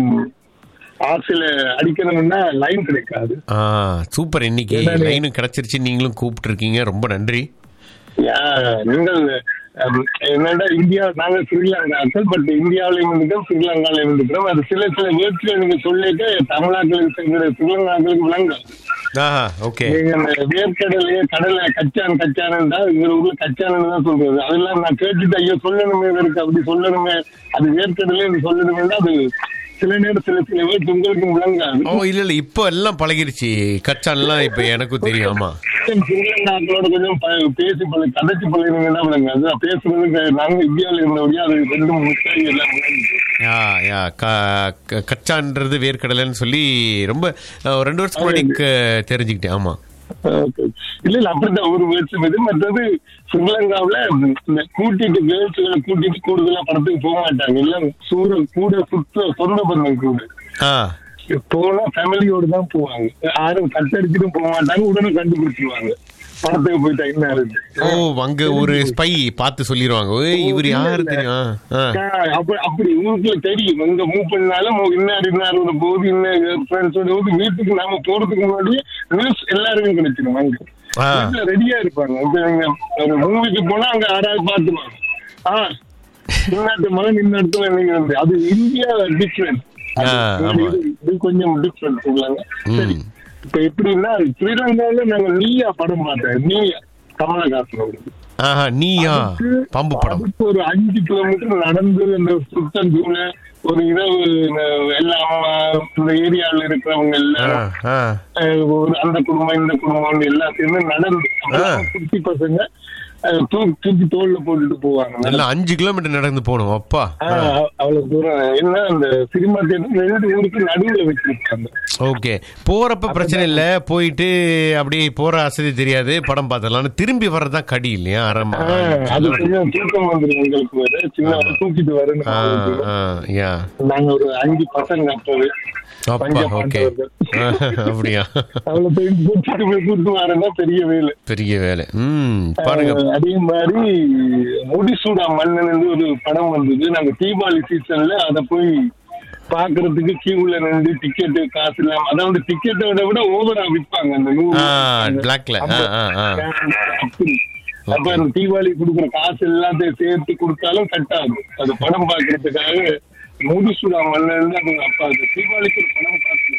ஆர்சில அடிக்கணும்னா லைன் கிடைக்காது ஆ சூப்பர் இன்னைக்கு ஏன்னா நீ- லைனும் கிடைச்சிருச்சு நீங்களும் கூப்பிட்டு இருக்கீங்க ரொம்ப நன்றி யா, நீங்கள் அம், என்னடா இந்தியா நாங்க ஸ்ரீலங்காக்கள் பட் இந்தியாவிலையும் இருந்துக்கிறோம் ஸ்ரீலங்காலையும் இருந்துக்கிறோம் அது சில சில வேர்ட்ஸ்ல நீங்க சொல்லிக்க தமிழாக்களுக்கு செய்கிற ஸ்ரீலங்காக்களுக்கு விளங்கும் ஆஹா ஓகே நீங்க அந்த வேர்க்கடலையே கடலை கச்சான் கச்சான் தான் இவர் ஊர்ல கச்சானு தான் சொல்றது அதெல்லாம் நான் கேட்டுட்டு ஐயோ சொல்லணுமே இவருக்கு அப்படி சொல்லணுமே அது வேர்க்கடலே இது சொல்லணுமே அது சில நேரம் சில சில வேர்ட்ஸ் உங்களுக்கு விளங்காது ஓ இல்ல இல்ல இப்போ எல்லாம் பழகிருச்சு கச்சான்லாம் இப்ப எனக்கும் தெரியும் ஆமா ஸ்ரீலங்காக்களோட கொஞ்சம் ப- பேசி பழ கதைச்சு பழகினீங்கன்னா விளங்காது அது பேசுறதுக்கு நாங்க இந்தியாவில இருந்தபடியா அது ரெண்டு முட்டாய் எல்லாம் விளங்குது. யா யா க- க- கச்சான்றது வேர்க்கடலைன்னு சொல்லி ரொம்ப அஹ், ஒரு ரெண்டு வருஷத்துக்கு முன்னாடி க- தெரிஞ்சுக்கிட்டேன் ஆமா Okay. இல்ல இல்ல அப்படிதான் ஒரு வேர்ட்ஸ் இது மற்றது ஸ்ரீலங்காவுல இந்த கூட்டிட்டு கேர்ள்ஸ்களை கூட்டிட்டு கூடுதலா படத்துக்கு போக மாட்டாங்க இல்ல சூர கூட சுத்த சொந்த பந்தம் கூட ஆ போனா ஃபேமிலியோட தான் போவாங்க யாரும் கட்டடிச்சுட்டு போக மாட்டாங்க உடனே கண்டுபிடிச்சிருவாங்க படத்துக்கு போயிட்டா என்ன இருக்கு ஓ அங்க ஒரு ஸ்பை பார்த்து சொல்லிடுவாங்க ஓய் இவர் யாரு தெரியும் ஆ, ஆ. அப்ப அப்படி ஊருக்குள்ள தெரியும் எங்க மூவ் பண்ணாலும் இன்னார் இன்னாரோட போது இன்னும் ஃப்ரெண்ட்ஸோட போது வீட்டுக்கு நாம போறதுக்கு முன்னாடி நியூஸ் எல்லாருமே கிடைச்சிடும் அங்க ஆ. வீட்டுல ரெடியா இருப்பாங்க இப்ப நீங்க ஒரு மூவிக்கு போனா அங்க யாராவது பாத்துருவாங்க ஆ இன்னாட்டு மகன் இந்த இடத்துல நீங்க வந்து அது இந்தியா டிஃப்ரெண்ட் ஆ, ஆமா. இது கொஞ்சம் டிஃப்ரெண்ட் சொல்லுவாங்க சரி ம். இப்ப எப்படின்னா ஸ்ரீலங்காவில நாங்க நீயா படம் பார்த்தேன் நீயா கமலஹாசனோட ஆஹா நீயா பாம்பு படம் அதுக்கு ஒரு அஞ்சு கிலோமீட்டர் நடந்து அந்த சுத்தஞ்சூல ஒரு இரவு அஹ், எல்லாம் அஹ், இந்த ஏரியாவில் இருக்கிறவங்க ஆ, எல்லாம் ஆ. அஹ், ஒரு அந்த குடும்பம் இந்த குடும்பம் எல்லாம் சேர்ந்து நடந்து ஆ. குட்டி பசங்க அஹ், தூக்கி தூக்கி தோல்ல போட்டுட்டு போவாங்க எல்லாம் அஞ்சு கிலோமீட்டர் நடந்து போகணும் அப்பா ஆ, அவ்வளவு தூரம் என்ன அந்த சினிமா தேட்டர் ரெண்டு ஊருக்கு நடுவுல வச்சிருக்காங்க ஓகே போறப்ப பிரச்சனை இல்ல போயிட்டு அப்படியே போற அசதி தெரியாது படம் பார்த்தலாம் திரும்பி வர்றதுதான் கடி இல்லையா அரை ம- ஆ, அது கொஞ்சம் தூக்கம் வந்துடும் உங்களுக்கு வேற சின்ன தூக்கிட்டு ஆ, வரணும் ஆ, யா நாங்க ஒரு அஞ்சு பசங்க அப்பவே அப்பா பஞ்ச ஓகே பாண்டவர்கள். அப்படியா அவ்வளவு போய் கூட்டிட்டு போய் கூட்டு வரேன்னா பெரிய வேலை பெரிய வேலை ம் பாருங்க அஹ் அதே மாதிரி முடிசூடா மன்னன் ஒரு படம் வந்தது நாங்க தீபாவளி சீசன்ல அத போய் பாக்குறதுக்கு கியூல நின்று டிக்கெட் காசு இல்லாம அதாவது டிக்கெட்டோட விட ஓவரா விற்பாங்க அந்த நூறு ஆ, blackல. ஆ, ஆ, ஆ. அப்படி அப்ப அந்த தீபாவளி கொடுக்குற காசு எல்லாத்தையும் சேர்த்து கொடுத்தாலும் கட் ஆகும் அது படம் பாக்குறதுக்காக முடிசூடா மன்னன் அது அப்ப அது தீபாவளிக்கு ஒரு படம் பார்க்கணும்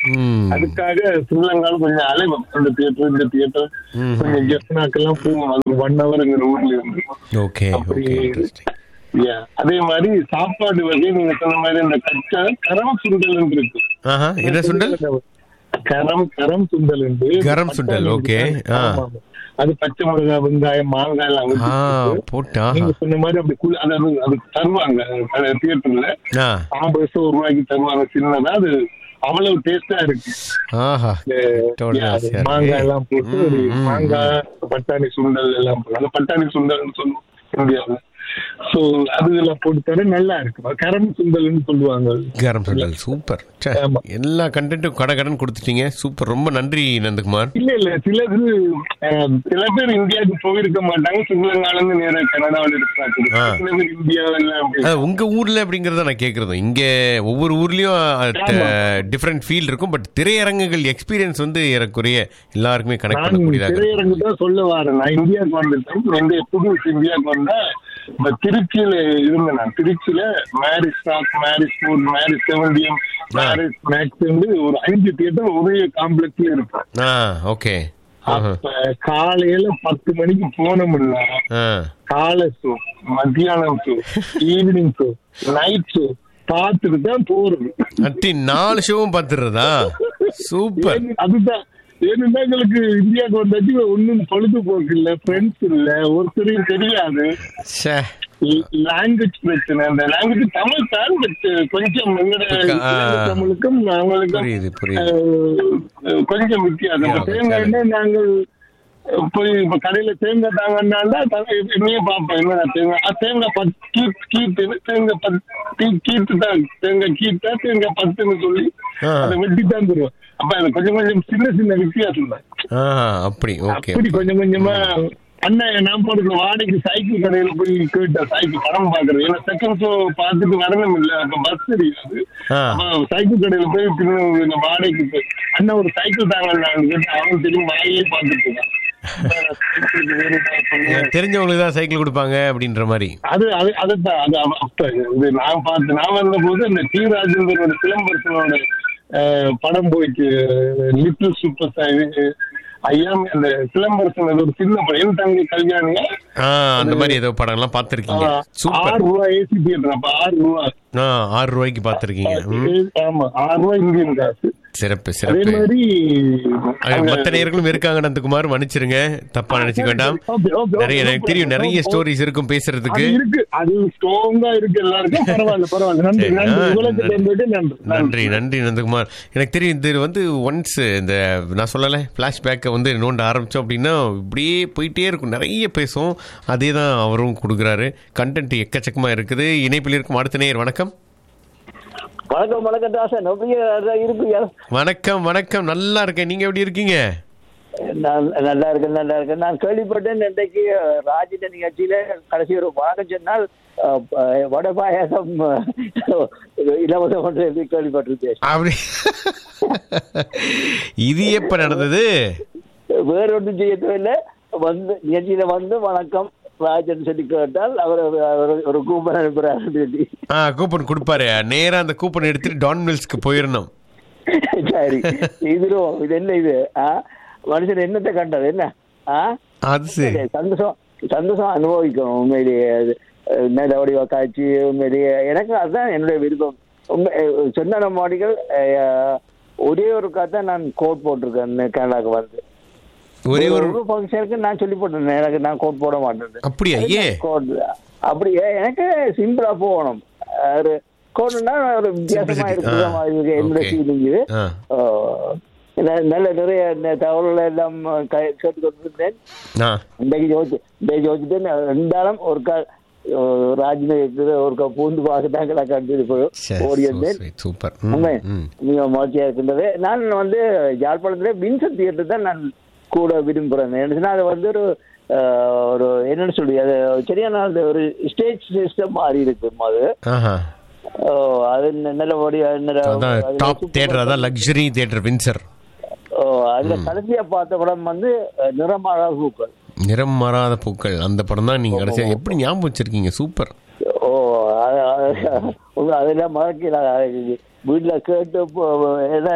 ம். அதுக்காக ஸ்ரீலங்கால கொஞ்சம் அலைவோம் அந்த தியேட்டர் இந்த தியேட்டர் கொஞ்சம் ஜெஃப்னாக்கெல்லாம் போவோம் அது ஒன் ஹவர்ங்கிற ஊர்ல இருந்து ஓகே அப்படி ஓகே இன்ட்ரெஸ்டிங் Yeah. அதே மாதிரி சாப்பாடு வகை நீங்க சொன்ன மாதிரி இந்த கச்சா கரம் சுண்டல் இருக்கு ஆஹா என்ன சுண்டல் கரம் கரம் சுண்டல் உண்டு கரம் சுண்டல், okay. ஆ. ஆமா, ஆமா. அது பச்சை மிளகாய் வெங்காயம் மாங்காய் எல்லாம் ஊத்தி ஆ போட்டு, போட்டு ஆஹா நீங்க சொன்ன மாதிரி அப்படி குளி அதாவது அது தருவாங்க தியேட்டர்ல ஆ ஐம்பது வருஷம் ஒரு ரூபாய்க்கு தருவாங்க சின்னதா அது அவ்வளவு டேஸ்டா இருக்கு ஆஹா இந்த, கேட்டோட yeah, அது ஆசையா இருக்கு. மாங்காய் எல்லாம் போட்டு ஒரு ம், ம், மாங்காய் பட்டாணி சுண்டல் எல்லாம் போட்டு அந்த பட்டாணி சுண்டல்னு சொல்லுவோம் இந்தியாவில் சோ அது எல்லாம் போட்டு தர நல்லா இருக்கு கரம் சுண்டல்னு சொல்லுவாங்க கரம் சுண்டல் சூப்பர் ச்சே, ஆமா. எல்லா கண்டென்ட்டும் கடை கடன் கொடுத்துட்டீங்க சூப்பர் ரொம்ப நன்றி நந்தகுமார் இல்ல இல்ல சிலது அஹ், சில பேர் இந்தியாவுக்கு போயிருக்க மாட்டாங்க ஸ்ரீலங்கால இருந்து நேர கனடாவில் இருக்காங்க ஆ. சில பேர் இந்தியாவெல்லாம் அப்படி அஹ், உங்க ஊர்ல அப்படிங்கறத நான் கேக்குறது இங்க ஒவ்வொரு ஊர்லயும் ஆமா. டிஃப்ரெண்ட் ஃபீல் இருக்கும் பட் திரையரங்குகள் எக்ஸ்பீரியன்ஸ் வந்து ஏறக்குறைய எல்லாருக்குமே கனெக்ட் நான் பண்ணக்கூடியதாக இருக்கும். திரையரங்கு தான் சொல்ல வரேன் நான் இந்தியாவுக்கு வந்துட்டேன் எந்த புது இந்தியாவுக்கு வந்தா இப்ப திருச்சியில இருந்தேன் நான் திருச்சியில Maris stock Maris food Maris செவன்டியம் மேரிஸ் மேக்ஸ் ஒரு அஞ்சு தியேட்டர் ஒரே காம்ப்ளெக்ஸ்ல இருக்கும் ஆ ஓகே அப்ப காலையில பத்து மணிக்கு போனோம்னா ஆ காலை ஷோ மத்தியானம் show evening show night show பார்த்துட்டு தான் போறது அட்டி நாலு ஷோவும் பாத்துறதா சூப்பர் ஏன்னு- அதுதான் ஏன்னா எங்களுக்கு இந்தியாவுக்கு வந்தாச்சு ஒன்னும் பொழுதுபோக்கு இல்ல ஃப்ரெண்ட்ஸ் இல்ல ஒருத்தரையும் தெரியாது ச்சே லாங்குவேஜ் பிரச்சனை அந்த லாங்குவேஜ் தமிழ் தான் பட் கொஞ்சம் எங்கட ஆ. தமிழுக்கும் நாங்களுக்கும் புரியுது புரியுது அஹ், கொஞ்சம் வித்தியாசம் இப்ப Yeah, தேங்காய் எண்ணெய் நாங்கள் போய் இப்ப கடையில தேங்காய் தாங்கன்னா என்னையே பார்ப்போம் என்ன தேங்காய் ஆ, தேங்காய் பத்து கீட் கீட்டு தேங்காய் பத்து கீட்டு தான் தேங்காய் கீட்டா தேங்காய் பத்துன்னு சொல்லி ஆ. அதை வெட்டி தான் தருவோம் அப்ப அது கொஞ்சம் கொஞ்சம் சின்ன சின்ன வித்தியாசம் தான் ஆ அப்படி ஓகே அப்படி கொஞ்சம் கொஞ்சமா அண்ணன் நான் போறது வாடகைக்கு சைக்கிள் கடையில போய் கேட்டேன் சைக்கிள் படம் பாக்குறது ஏன்னா செகண்ட் ஷோ பார்த்துட்டு வரணும் இல்ல அப்ப பஸ் தெரியாது ஆ. அப்ப சைக்கிள் கடையில போய் திரும்ப இந்த வாடகைக்கு போய் அண்ணன் ஒரு சைக்கிள் தாங்க நான் கேட்டேன் அவன் திரும்ப வாயிலே பார்த்துட்டு இருக்கான் சைக்கிளுக்கு வேற ஏதாவது சொல்லுங்க. தெரிஞ்சவங்களுக்கு தான் சைக்கிள் கொடுப்பாங்க அப்படின்ற மாதிரி அது அது அதுதான் அது அவ- அப்ப இது நான் பார்த்து நான் வந்த போது இந்த டி ராஜேந்திரனோட சிலம்பரசனோட அஹ், படம் போயிட்டு லிட்டில் சூப்பர் ஸ்டார் ஐயா அந்த சிலம்பரசன் அது ஒரு சின்ன படம் என் தங்கை கல்யாணியா ஆ அந்த மாதிரி ஏதோ படம் எல்லாம் பார்த்துருக்கீங்க ஆறு சூப்பர் ரூபாய் ஏசி தியேட்டர் அப்ப ஆறு ரூபாய் ஆ ஆறு ரூபாய்க்கு பார்த்துருக்கீங்க ஆமா ஆறு ரூபாய் இந்தியன் காசு சிறப்பு அதே சிறப்பு மாதிரி அது அங்க- மத்த நேர்களும் இருக்காங்க நந்தகுமார் மன்னிச்சிருங்க தப்பா நினைச்சுக்க வேண்டாம் Okay, okay, okay, நிறைய no எனக்கு தெரியும் problem. நிறைய No ஸ்டோரிஸ் இருக்கும் அது பேசுறதுக்கு இருக்கு அது ஸ்ட்ராங்கா இருக்கு எல்லாருக்கும் பரவாயில்ல பரவாயில்ல நன்றி சரி, நன்றி ஆ, உங்களுக்கு நன்றி. தெரிஞ்சது நன்றி நன்றி நன்றி நந்தகுமார் எனக்கு தெரியும் இது வந்து ஒன்ஸ் இந்த நான் சொல்லலை ஃப்ளாஷ்பேக்கை வந்து நோண்ட ஆரம்பித்தோம் அப்படின்னா இப்படியே போயிட்டே இருக்கும் நிறைய பேசும் அதே தான் அவரும் கொடுக்குறாரு கண்டென்ட் எக்கச்சக்கமாக இருக்குது இணைப்பில் இருக்கும் அடுத்த நேர் வணக்கம் வணக்கம் வணக்கம் தாசன் அப்படியே இருக்கு வணக்கம் வணக்கம் நல்லா இருக்கேன் நீங்கள் எப்படி இருக்கீங்க நான் நல்லா இருக்கேன் நல்லா இருக்கேன் நான் கேள்விப்பட்டேன் இன்றைக்கு ராஜித நிகழ்ச்சியில கடைசி ஒரு வணக்கம் சொன்னால் அஹ், அஹ், வடை பாயாசம் அஹ், இலவசம் என்று சொல்லி கேள்விப்பட்டிருக்கேன் அப்படி இது எப்போ நடந்தது வேற ஒன்றும் செய்ய தேவையில்லை வந்து நிகழ்ச்சியில வந்து வணக்கம் ராஜன் சொல்லி கேட்டால் அவர் ஒரு- ஒரு- ஒரு கூப்பன் அனுப்புறாரு சொல்லி ஆ கூப்பன் கொடுப்பாரு நேரா அந்த கூப்பன் எடுத்துட்டு டான் மில்ஸ்க்கு போயிடணும் சரி இதுலும் இது என்ன இது ஆ மனுஷன் என்னத்தை கண்டது என்ன ஆ அது சரி சந்தோஷம் சந்தோஷம் அனுபவிக்கணும் உண்மையிலேயே அது அஹ், நல்ல வடிவ காட்சி உண்மையிலேயே எனக்கு அதுதான் என்னுடைய விருப்பம் உண்மை அஹ், சொன்ன மாடிகள் அஹ், ஒரே ஒரு கதை நான் கோட் போட்டிருக்கேன் கனடாக்கு வந்து ஒரே ஒரு ஒரு ஃபங்க்ஷனுக்கு நான் சொல்லி போட்டேன் எனக்கு நான் கோட் போட மாட்டேன் அப்படியா ஏன் கோட் அப்படியே எனக்கு சிம்பிளா போகணும் ஒரு கோட்னா ஒரு வித்தியாசமா Simplicity. இருக்கிற ஆ. மாதிரி இருக்கு என்னுடைய Okay. ஃபீலிங் இது ஆ ஆஹ் ந- நல்ல நிறைய இந்த தகவல்கள் எல்லாம் க- கேட்டுக்கொண்டிருந்தேன் ஆ இன்றைக்கு யோசிச்சு இன்றைக்கு யோசிச்சுட்டு நான் ரெண்டாலும் ஒரு கால் ராஜின ஒரு கா பூந்து பார்க்கத்தாங்களா கண்டு போய் ஓடி வந்தேன் சூப்பர் உண்மை ம் மிக மகிழ்ச்சியா இருக்கின்றது நான் வந்து யாழ்ப்பாணத்துல வின்சன் தியேட்டர் தான் நான் கூட விரும்புறேன் என்னச்சுன்னா அது வந்து ஒரு ஆஹ், ஒரு என்னன்னு சொல்லி அது சரியான அந்த ஒரு ஸ்டேஜ் சிஸ்டம் மாதிரி இருக்கு அது ஆஹா ஓ, அது ந- நல்லபடியா நல்ல- அதான் அது டாப் super- தியேட்டர் அதான் லக்ஸரி தியேட்டர் வின்சர் ஓ, அதுல கடைசியா பார்த்த படம் வந்து அஹ், நிறமாறா பூக்கள் நிறம் மாறாத பூக்கள் அந்த படம் தான் நீங்க கடைசியா எப்படி ஞாபகம் வச்சிருக்கீங்க சூப்பர் ஓ அது- அது- உங்க அதெல்லாம் மறக்கல அது வீட்டுல கேட்டு இப்போ ஏன்னா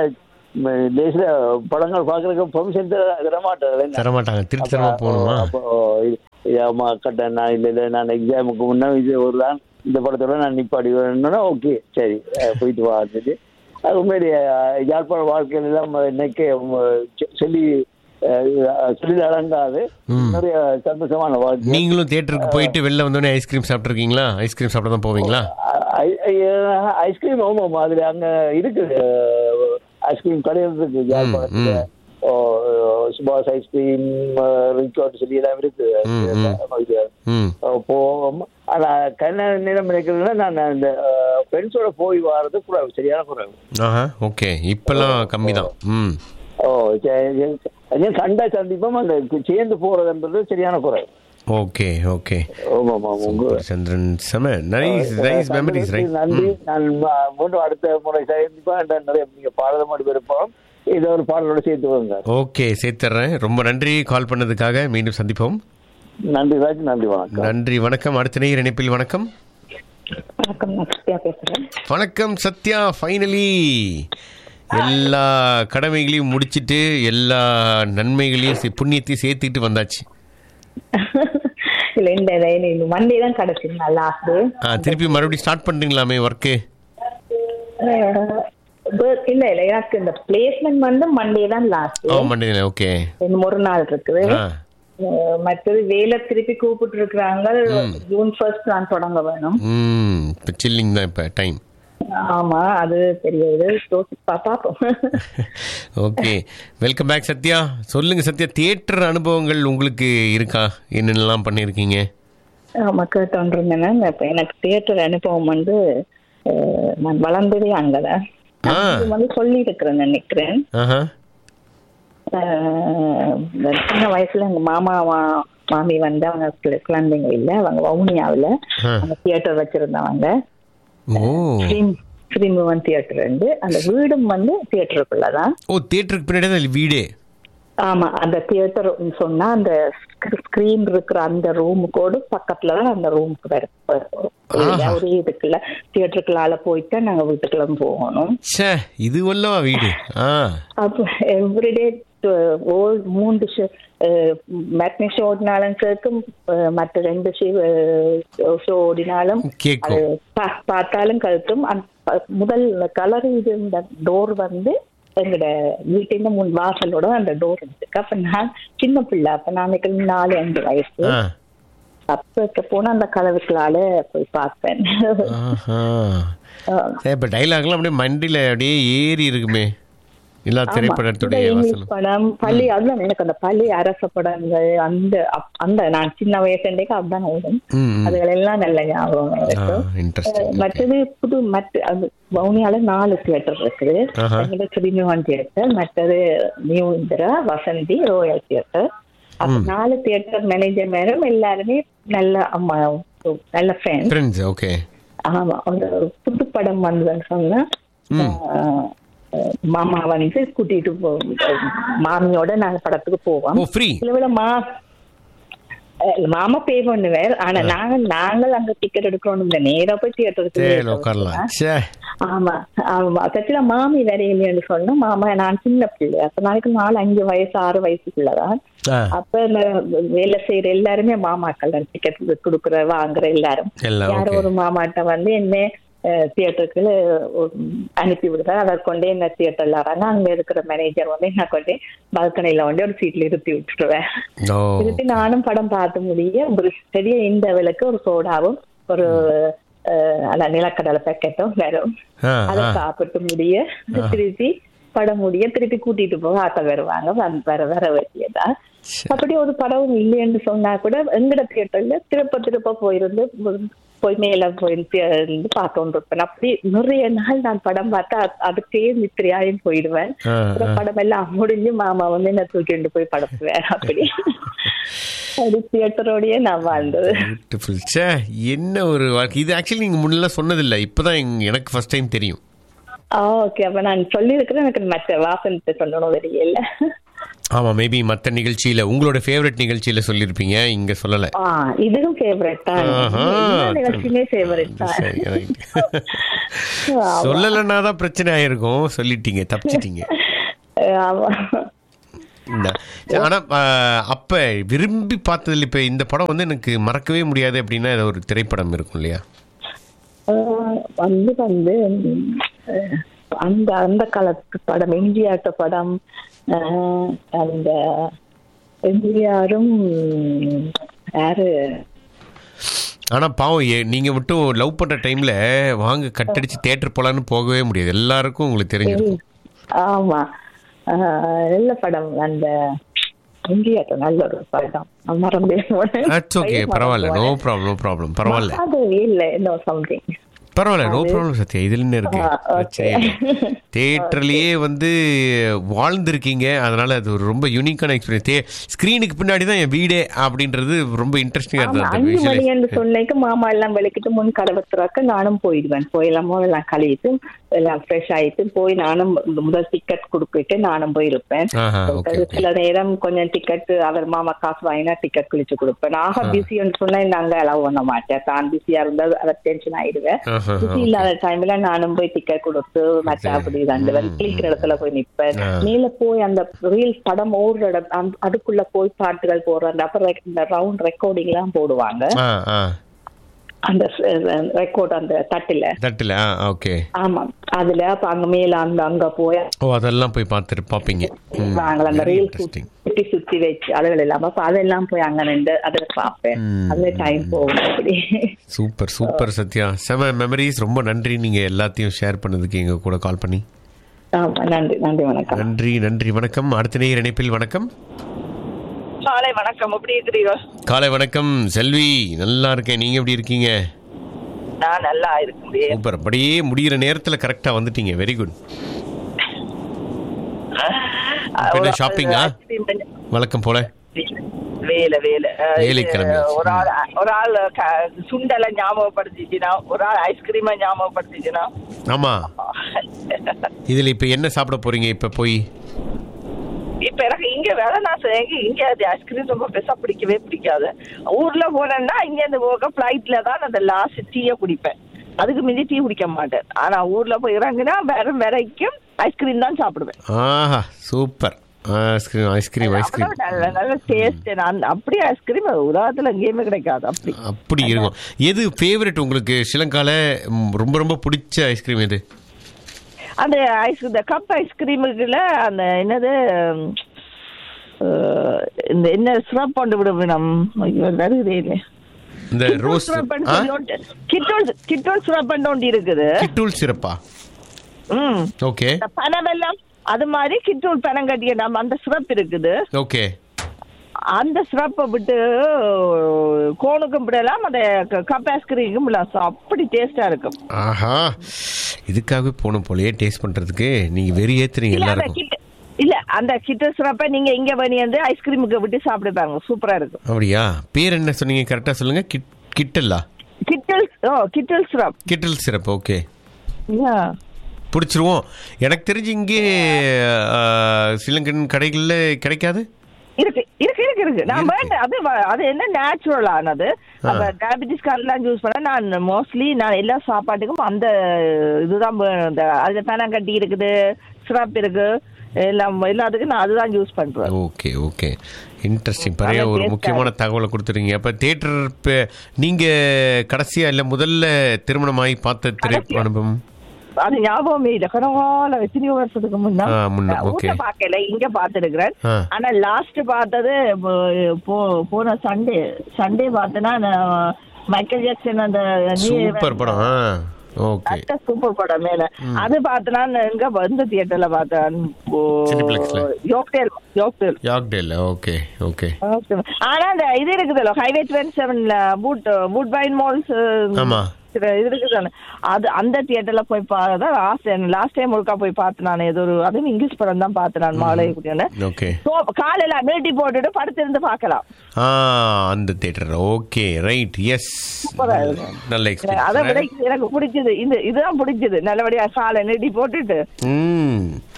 தேசிய படங்கள் பாக்குறதுக்கு பெர்மிஷன் தர மாட்டேன் தர மாட்டாங்க திருச்சி தரமா போகணுமா அப்போ இது- இது ஆமா கட்ட நான் இல்ல இல்ல நான் எக்ஸாமுக்கு முன்ன இது ஒரு தான் இந்த படத்தோட நான் நிப்பாடி வேணும்னா ஓகே சரி அஹ் போயிட்டு வா இருந்துட்டு அது உண்மையிலே அஹ், யாழ்ப்பாண வாழ்க்கையில எல்லாம் இன்னைக்கு சொல்லி அஹ், சொல்லி அடங்காது ம். நிறைய சந்தோஷமான வாழ்க்கை நீங்களும் தியேட்டருக்கு போயிட்டு வெளில வந்தோடனே ஐஸ்கிரீம் சாப்பிட்ருக்கீங்களா ஐஸ்கிரீம் சாப்பிட தான் போவீங்களா ஐஸ்கிரீம் ஆமாம் அதுல அங்க இருக்குது ஐஸ்கிரீம் கடையில் இருக்கு யாழ்ப்பாணத்துல ம். ஓ, சுபாஷ் ஐஸ்கிரீம் ரிக்கார்ட் சொல்லி எல்லாம் இருக்கு ம், ம். இது, ம் போவோம் ஆனா கண்ண நேரம் நினைக்கிறதுனா நான் அந்த ஃப்ரெண்ட்ஸோட போய் வர்றது குறைவு சரியான குறைவு ஆஹா ஓகே இப்பெல்லாம் கம்மி தான் ம் ஓ சரி, சரி. கண்டா சந்திப்போம் அந்த சேர்ந்து போறதுன்றது சரியான குறைவு ஓகே ஓகே ஆமா ஆமா உங்க சந்திரன் செம நைஸ் நைஸ் மெமரிஸ் ரைட் நன்றி நான் ம- மீண்டும் அடுத்த முறை சந்திப்பேன் நிறைய நீங்க பாடல மட்டும் இருப்போம் இதை ஒரு பாடலோட சேர்த்து வாங்க ஓகே சேர்த்துறேன் ரொம்ப நன்றி கால் பண்ணதுக்காக மீண்டும் சந்திப்போம் நன்றி ராஜ் நன்றி வணக்கம் நன்றி வணக்கம் அடுத்த நேயர் இணைப்பில் வணக்கம் வணக்கம் நான் சத்யா பேசுறேன் வணக்கம் சத்யா ஃபைனலி எல்லா கடமைகளையும் முடிச்சிட்டு எல்லா நன்மைகளையும் சே- புண்ணியத்தையும் சேர்த்துக்கிட்டு வந்தாச்சு இல்ல இந்த இந்த மண்டே தான் கிடைச்சிருந்தா லாஸ்ட் ஆ, திருப்பி மறுபடியும் ஸ்டார்ட் பண்றீங்களாமே ஒர்க்கு இல்ல இல்ல எனக்கு இந்த பிளேஸ்மெண்ட் வந்து மண்டே தான் லாஸ்ட் ஓ மண்டே ஓகே இன்னும் ஒரு நாள் இருக்குது ஆ அஹ் மற்றது வேலை திருப்பி கூப்பிட்டு இருக்கிறாங்க ஜூன் ஃபர்ஸ்ட் நான் தொடங்க வேணும் ம் இப்போ சில்லிங் தான் இப்போ டைம் ஆமா அது பெரிய இது யோசிச்சு பா- பாப்போம் ஓகே வெல்கம் பேக் சத்யா சொல்லுங்க சத்யா தியேட்டர் அனுபவங்கள் உங்களுக்கு இருக்கா என்னென்னலாம் பண்ணியிருக்கீங்க ஆமா கேட்டோன்றிருந்தேன் இப்ப எனக்கு தியேட்டர் அனுபவம் வந்து அஹ், நான் வளர்ந்ததே அங்கதான் ஆ. இது வந்து சொல்லி இருக்கிறேன் நினைக்கிறேன் ஆஹா அஹ், இந்த சின்ன வயசுல எங்க மாமா மா- மாமி வந்து அவங்க கு- குழந்தைங்க இல்ல அவங்க வவுனியாவுல ஆ. அவங்க தியேட்டர் வச்சிருந்தவங்க ஓ ஸ்ரீ- ஸ்ரீமுகன் தியேட்டர் வந்து அந்த வீடும் வந்து தியேட்டருக்குள்ளதான் ஓ தியேட்டருக்கு பின்னாடி தான் வீடே ஆமா அந்த தியேட்டர் சொன்னா அந்த ஸ்கிரீன் இருக்கிற அந்த ரூமுக்கோடு பக்கத்துல தான் அந்த ரூமுக்கு வேற ஆஹா. ஒரே இதுக்குள்ள தியேட்டருக்குள்ளால போயிட்டு நாங்க வீட்டுக்குள்ள போகணும் ச்சே இது வல்லவா வீடு ஆ அப்போ எவ்ரிடே ஓல் மூன்று மேட்னி ஷோ ஓடினாலும் கேட்கும் அஹ், மற்ற ரெண்டு ஷோ ஓடினாலும் கேக்கும். அது பா- பார்த்தாலும் கழுத்தும் அந்த முதல் கலர் இது இந்த டோர் வந்து எங்களோட வீட்டின் முன் வாசலோட அந்த டோர் இருக்கு அப்ப நான் சின்ன பிள்ளை அப்ப நான் எனக்கு நாலு அஞ்சு வயசு ஆ அப்ப போனா அந்த கலருக்குள்ளால போய் பார்ப்பேன் ஆஹா அஹ், சரி இப்போ டைலாக்லாம் அப்படியே மண்டியில் அப்படியே ஏறி இருக்குமே எல்லா ஆமா. திரைப்படத்துடைய இந்த இங்கிலீஷ் வசனம் படம் பள்ளி அதுதான் எனக்கு அந்த பள்ளி அரச படங்கள் அந்த அப்- அந்த நான் சின்ன வயசுலேக்கு அதுதான் ஓடும் ம் ம். அதுகளெல்லாம் நல்ல ஞாபகம் ஆ இருக்கு இன்ட்ரெஸ்டிங் மற்றது புது மற்ற அது வவுனியால நாலு தியேட்டர் இருக்குது ஆஹா. எங்களுக்கு ஸ்ரீனிவான் தியேட்டர் மற்றது new Indira Vasanthi royal theatre அப்ப நாலு தியேட்டர் மேனேஜர் மேலும் எல்லாருமே நல்ல அம்மா நல்ல ஃப்ரெண்ட் ஃப்ரெண்ட்ஸ் ஓகே ஆமா ஒரு புது படம் வந்ததுன்னு சொன்னா ஆஹ், மாமா வந்து கூட்டிட்டு போ மாமியோட நாங்க படத்துக்கு போவோம் ஓ ஃப்ரீ சில வேளை மா அஹ் மாமா பே பண்ணுவேன் ஆனா நாங்க நாங்கள் அங்க டிக்கெட் எடுக்கணும் இந்த நேரா போய் சரி தியேட்டருக்கு உட்காரலாம் சே ஆமா ஆமா சச்சில மாமி வேற இல்லைன்னு சொன்னா மாமா நான் சின்ன பிள்ளை அப்ப நாளைக்கு நாலு அஞ்சு வயசு ஆறு வயசுக்குள்ளதான் ஆ அப்ப இந்த வேலை செய்யற எல்லாருமே மாமாக்கள் தான் டிக்கெட் கொடுக்குற வாங்குற எல்லாரும் எல்லாம் யாரோ ஓகே ஒரு மாமாட்ட வந்து என்ன தியேட்டருக்கு அனுப்பி விடுறாரு அதை கொண்டே என்ன தியேட்டர்ல வராங்க அங்க இருக்கிற மேனேஜர் வந்து என்ன கொண்டே பால்கனில வந்து ஒரு சீட்ல இருத்தி விட்டுருவேன் ஓ இருத்தி நானும் படம் பார்த்து முடிய ஒரு பெரிய இந்த விலைக்கு ஒரு சோடாவும் ஒரு அஹ், அந்த நிலக்கடலை பேக்கெட்டும் வரும் ஆ அதை ஆ சாப்பிட்டு முடிய திருப்பி படம் முடிய திருப்பி கூட்டிட்டு போக ஆக்கள் வருவாங்க வந்து வர வர வேண்டியதா அப்படி ஒரு படம் இல்லைன்னு சொன்னா கூட எங்கட தியேட்டர்ல திருப்ப திருப்ப போயிருந்து போய் மேல போய் இருந்து பார்க்க இருப்பேன் அப்படி நிறைய நாள் நான் படம் பார்த்தா அது- அதுக்கே நித்திரையாயும் போயிடுவேன் ஆ, அப்புறம் படம் எல்லாம் முடிஞ்சு மாமா வந்து என்ன தூக்கிட்டு போய் படத்துவேன் அப்படி அது தியேட்டரோடயே நான் வாழ்ந்தது பியூட்டிஃபுல் சே என்ன ஒரு வாழ்க்கை இது ஆக்சுவலி நீங்கள் முன்னெல்லாம் சொன்னதில்லை இப்போதான் எங்க- எனக்கு ஃபர்ஸ்ட் டைம் தெரியும் ஓகே அப்ப நான் சொல்லியிருக்கிறேன் எனக்கு மற்ற வாசனத்தை சொல்லணும் தெரியல ஆமாம் மேபி மற்ற நிகழ்ச்சியில் உங்களோட ஃபேவரட் நிகழ்ச்சியில் சொல்லியிருப்பீங்க இங்கே சொல்லலை ஆ இதுவும் ஃபேவரட் தான் ஆஹா. எல்லா நிகழ்ச்சியுமே ஃபேவரட் தான் சரி right. சொல்லலைன்னா தான் பிரச்சனை ஆயிருக்கும் சொல்லிட்டீங்க தப்பிச்சிட்டீங்க அஹ் ஆமா. இந்த- ஆனா அஹ், அப்ப விரும்பி பார்த்ததுல இப்ப இந்த படம் வந்து எனக்கு மறக்கவே முடியாது அப்படின்னா இது ஒரு திரைப்படம் இருக்கும் இல்லையா அஹ் வந்து வந்து அஹ் அந்த அந்த காலத்து படம் எம்ஜிஆர் படம் அஹ் அந்த எம்ஜிஆரும் யாரு ஆனா பாவம் ஏ- நீங்க மட்டும் லவ் பண்ற டைம்ல வாங்க கட்டடிச்சு தேட்டர் போலான்னு போகவே முடியாது எல்லாருக்கும் உங்களுக்கு தெரிஞ்சிருக்கும் ஆமா அஹ் நல்ல படம் அந்த எம்ஜிஆர் நல்ல ஒரு படம் மறந்தே போனேன். அட்ஸ் ஓகே பரவாயில்ல நோ ப்ராப்ளம் நோ ப்ராப்ளம் பரவாயில்ல அது இல்ல இன்னும் சம்திங் பரவாயில்ல நோ ப்ராப்ளம் சத்யா இதுல என்ன இருக்கு ஆ, okay. பிரச்சனை இல்லை. தேட்டர்லயே வந்து வாழ்ந்திருக்கீங்க அதனால அது ஒரு ரொம்ப யூனிக்கான எக்ஸ்பீரியன்ஸ் ஸ்கிரீனுக்கு பின்னாடி தான் என் வீடே அப்படின்றது ரொம்ப இன்ட்ரெஸ்டிங்கா ஆமா, இருந்தது அந்த அஞ்சு மணி visualize. என்று சொன்னைக்கு மாமா எல்லாம் விளக்கிட்டு முன் கதவை திறக்க நானும் போயிடுவேன் போய் எல்லாம் எல்லாம் கழிட்டு எல்லாம் ஃப்ரெஷ் ஆயிட்டு போய் நானும் முதல் டிக்கெட் கொடுப்பிட்டு நானும் போயிருப்பேன் ஆஹா, okay, okay. சில நேரம் கொஞ்சம் டிக்கெட் அவர் மாமா காசு வாங்கினா டிக்கெட் கிழிச்சு கொடுப்பேன் ஆக பிஸின்னு சொன்னா நாங்க அலோவ் பண்ண மாட்டேன் தான் பிஸியா இருந்தா அவர் டென்ஷன் ஆயிடுவேன் ஆஹா, பிஸி okay. இல்லாத டைம்ல நானும் போய் டிக்கெட் கொடுத்து மற்ற அப்படி ரெண்டு பேரும் கிளிக்கிற இடத்துல போய் நிப்பேன் ஆ. மேல போய் அந்த ரீல்ஸ் படம் ஓடுற இடம் அந்த- அதுக்குள்ள போய் பாட்டுகள் போடுறாங்க அப்புறம் rec- இந்த ரவுண்ட் ரெக்கார்டிங் எல்லாம் போடுவாங்க ஆ ஆ அந்த ரெக்கார்ட் அந்த தட்டுல தட்டில் ஆ ஓகே ஆமா அதுல அப்ப அங்க மேல அந்த அங்க போய் ஓ அதெல்லாம் போய் பார்த்துட்டு பார்ப்பீங்க ம், வாங்கல அந்த very ரீல் interesting. சுத்தி சுத்தி வச்சு அதுகள் இல்லாம அப்ப அதெல்லாம் போய் அங்க நின்று அதுல பார்ப்பேன் ம். அதுல டைம் போகும் அப்படி சூப்பர் சூப்பர் சத்யா செம மெமரிஸ் ரொம்ப நன்றி நீங்க எல்லாத்தையும் ஷேர் பண்ணதுக்கு எங்க கூட கால் பண்ணி ஆமா நன்றி நன்றி வணக்கம் நன்றி நன்றி வணக்கம் அடுத்த நேர் இணைப்பில் வணக்கம் காலை வணக்கம் எப்படி இருக்கிறீங்க காலை வணக்கம் செல்வி நல்லா இருக்கேன் நீங்க எப்படி இருக்கீங்க நான் நல்லா இருக்கிறேன் சூப்பர் அப்படியே முடியிற நேரத்துல கரெக்டா வந்துட்டீங்க வெரி குட் இப்ப என்ன ஷாப்பிங்கா வழக்கம் போல வேலை வேலை அஹ், வேலை இது, கிளம்பியாச்சு. ஒரு ஆள் ஒரு ஆள் க- சுண்டலை ஞாபகப்படுத்திச்சுனா ஒரு ஆள் ஐஸ்கிரீமை ஞாபகப்படுத்திச்சுனா ஆமா இதுல இப்ப என்ன சாப்பிட போறீங்க இப்ப போய் இப்ப எனக்கு இங்க வேலை நான் செய்ய இங்க அது ஐஸ்கிரீம் ரொம்ப பெருசா பிடிக்கவே பிடிக்காது ஊர்ல போனேன்னா இங்க இருந்து போக ஃபிளைட்ல தான் அந்த லாஸ்ட் டீயை குடிப்பேன் அதுக்கு மிந்தி டீ குடிக்க மாட்டேன் ஆனா ஊர்ல போய் இறங்குனா வேற வரைக்கும் ஐஸ்கிரீம் தான் சாப்பிடுவேன் ஆஹா சூப்பர் ஐஸ்கிரீம் ஐஸ்கிரீம் ஐஸ்கிரீம் அவ்வளவு நல்ல நல்ல டேஸ்ட் நான் அப்படி ஐஸ்கிரீம் உலகத்துல எங்கேயுமே கிடைக்காது அப்படி அப்படி இருக்கும் எது ஃபேவரட் உங்களுக்கு ஸ்ரீலங்கால ம், ரொம்ப ரொம்ப பிடிச்ச ஐஸ்கிரீம் எது அந்த ஐஸ் இந்த கப் ஐஸ்கிரீமுக்குள்ள அந்த என்னது ம், அஹ், இந்த என்ன சிரப் கொண்டு விட வேணும் ஐயோ, வருகிறே இல்லை இந்த ரோஸ் கிட்டோல் கிட்டோல் சிரப் ஒன்று இருக்குது கிட்டூல் சிறப்பா ம் ஓகே இந்த பனவெல்லாம் அது மாதிரி கிட்டூல் பனம் கட்டிய நம்ம அந்த சிரப் இருக்குது ஓகே அந்த சிரப்பை விட்டு கோனுக்கும் விடலாம் அந்த கப் ஐஸ்கிரீமுக்கும் விடலாம் So, அப்படி டேஸ்டா இருக்கும் ஆஹா இதுக்காகவே போகணும் போலயே டேஸ்ட் பண்றதுக்கு நீங்க வெறி ஏத்துறீங்க இல்ல அந்த எல்லாருக்கும் கிட்ட இல்ல அந்த கிட்ட சிரப்பை நீங்க இங்க பண்ணி வந்து ஐஸ்கிரீமுக்கு விட்டு சாப்பிட்டு பாருங்க சூப்பரா இருக்கும் அப்படியா பேர் என்ன சொன்னீங்க கரெக்டா சொல்லுங்க கிட் கிட்டல்லா கிட்டல் ஓ கிட்டல் சிரப் கிட்டல் சிறப்பு ஓகே பிடிச்சிருவோம் எனக்கு தெரிஞ்சு இங்கே ஆ, ஸ்ரீலங்கன் கடைகளில் கிடைக்காது இருக்கு இருக்கு இருக்கு இருக்கு நான் வேண்டாம் அது வ- அது என்ன நேச்சுரல் ஆனது அப்ப டயபிட்டிஸ் கார்டெல்லாம் யூஸ் பண்ண நான் மோஸ்ட்லி நான் எல்லா சாப்பாட்டுக்கும் அந்த இதுதான் வேணும். இந்த அதுல பனம் கட்டி இருக்குது சிரப் இருக்கு எல்லாம் எல்லாத்துக்கும் நான் அதுதான் யூஸ் பண்றேன் ஓகே ஓகே இன்ட்ரெஸ்டிங் பழைய நல்ல ஒரு taste-ஆ முக்கியமான தகவலை கொடுத்துருங்க அப்போ தேட்டர் இப்போ நீங்கள் கடைசியாக இல்லை முதல்ல திருமணமாகி பார்த்த திரை கடைசியா. அனுபவம் அது ஞாபகமே இல்ல கனவால எத்தனையோ வருஷத்துக்கு முன்ன ஆ, முன்ன, நான் ஊர்ல okay. பார்க்கல இங்க பாத்துருக்கிறேன் ஆ. ஆனா லாஸ்ட் பார்த்தது போ- போ- போன சண்டே சண்டே பார்த்தேன்னா நான் மைக்கேல் ஜாக்சன் அந்த சூப்பர் படம் ஆ ஓகே சூப்பர் படம் மேல அது பார்த்தனா எங்க வந்து தியேட்டர்ல பார்த்தேன் Cineplexல. யோக்டேல் யோக்டேல் யாக்டேல் ஓகே ஓகே ஆனா அந்த இது இருக்குதுல்ல ஹைவே டுவெண்ட்டி செவன்ல பூட் பூட் பைன் மால்ஸ் ஆமா. இது இருக்குதானே அது அந்த தியேட்டர்ல போய் பார்த்தா லாஸ்ட் லாஸ்ட் டைம் ஒருக்கா போய் பார்த்தேன் நான் ஏதோ ஒரு அதுவும் இங்கிலீஷ் படம் தான் பார்த்தேன் நான் மாலை குட்டியான ஓகே காலையில அமிலிட்டி போட்டுட்டு படுத்திருந்து பார்க்கலாம் ஆ அந்த தேட்டர் ஓகே ரைட் எஸ் சூப்பரா இருக்கும். நல்ல அதை விட எக்ஸ்பீரியன்ஸ் எனக்கு பிடிச்சது இந்த இதுதான் பிடிச்சது நல்லபடியா காலை நெடி போட்டுட்டு ம்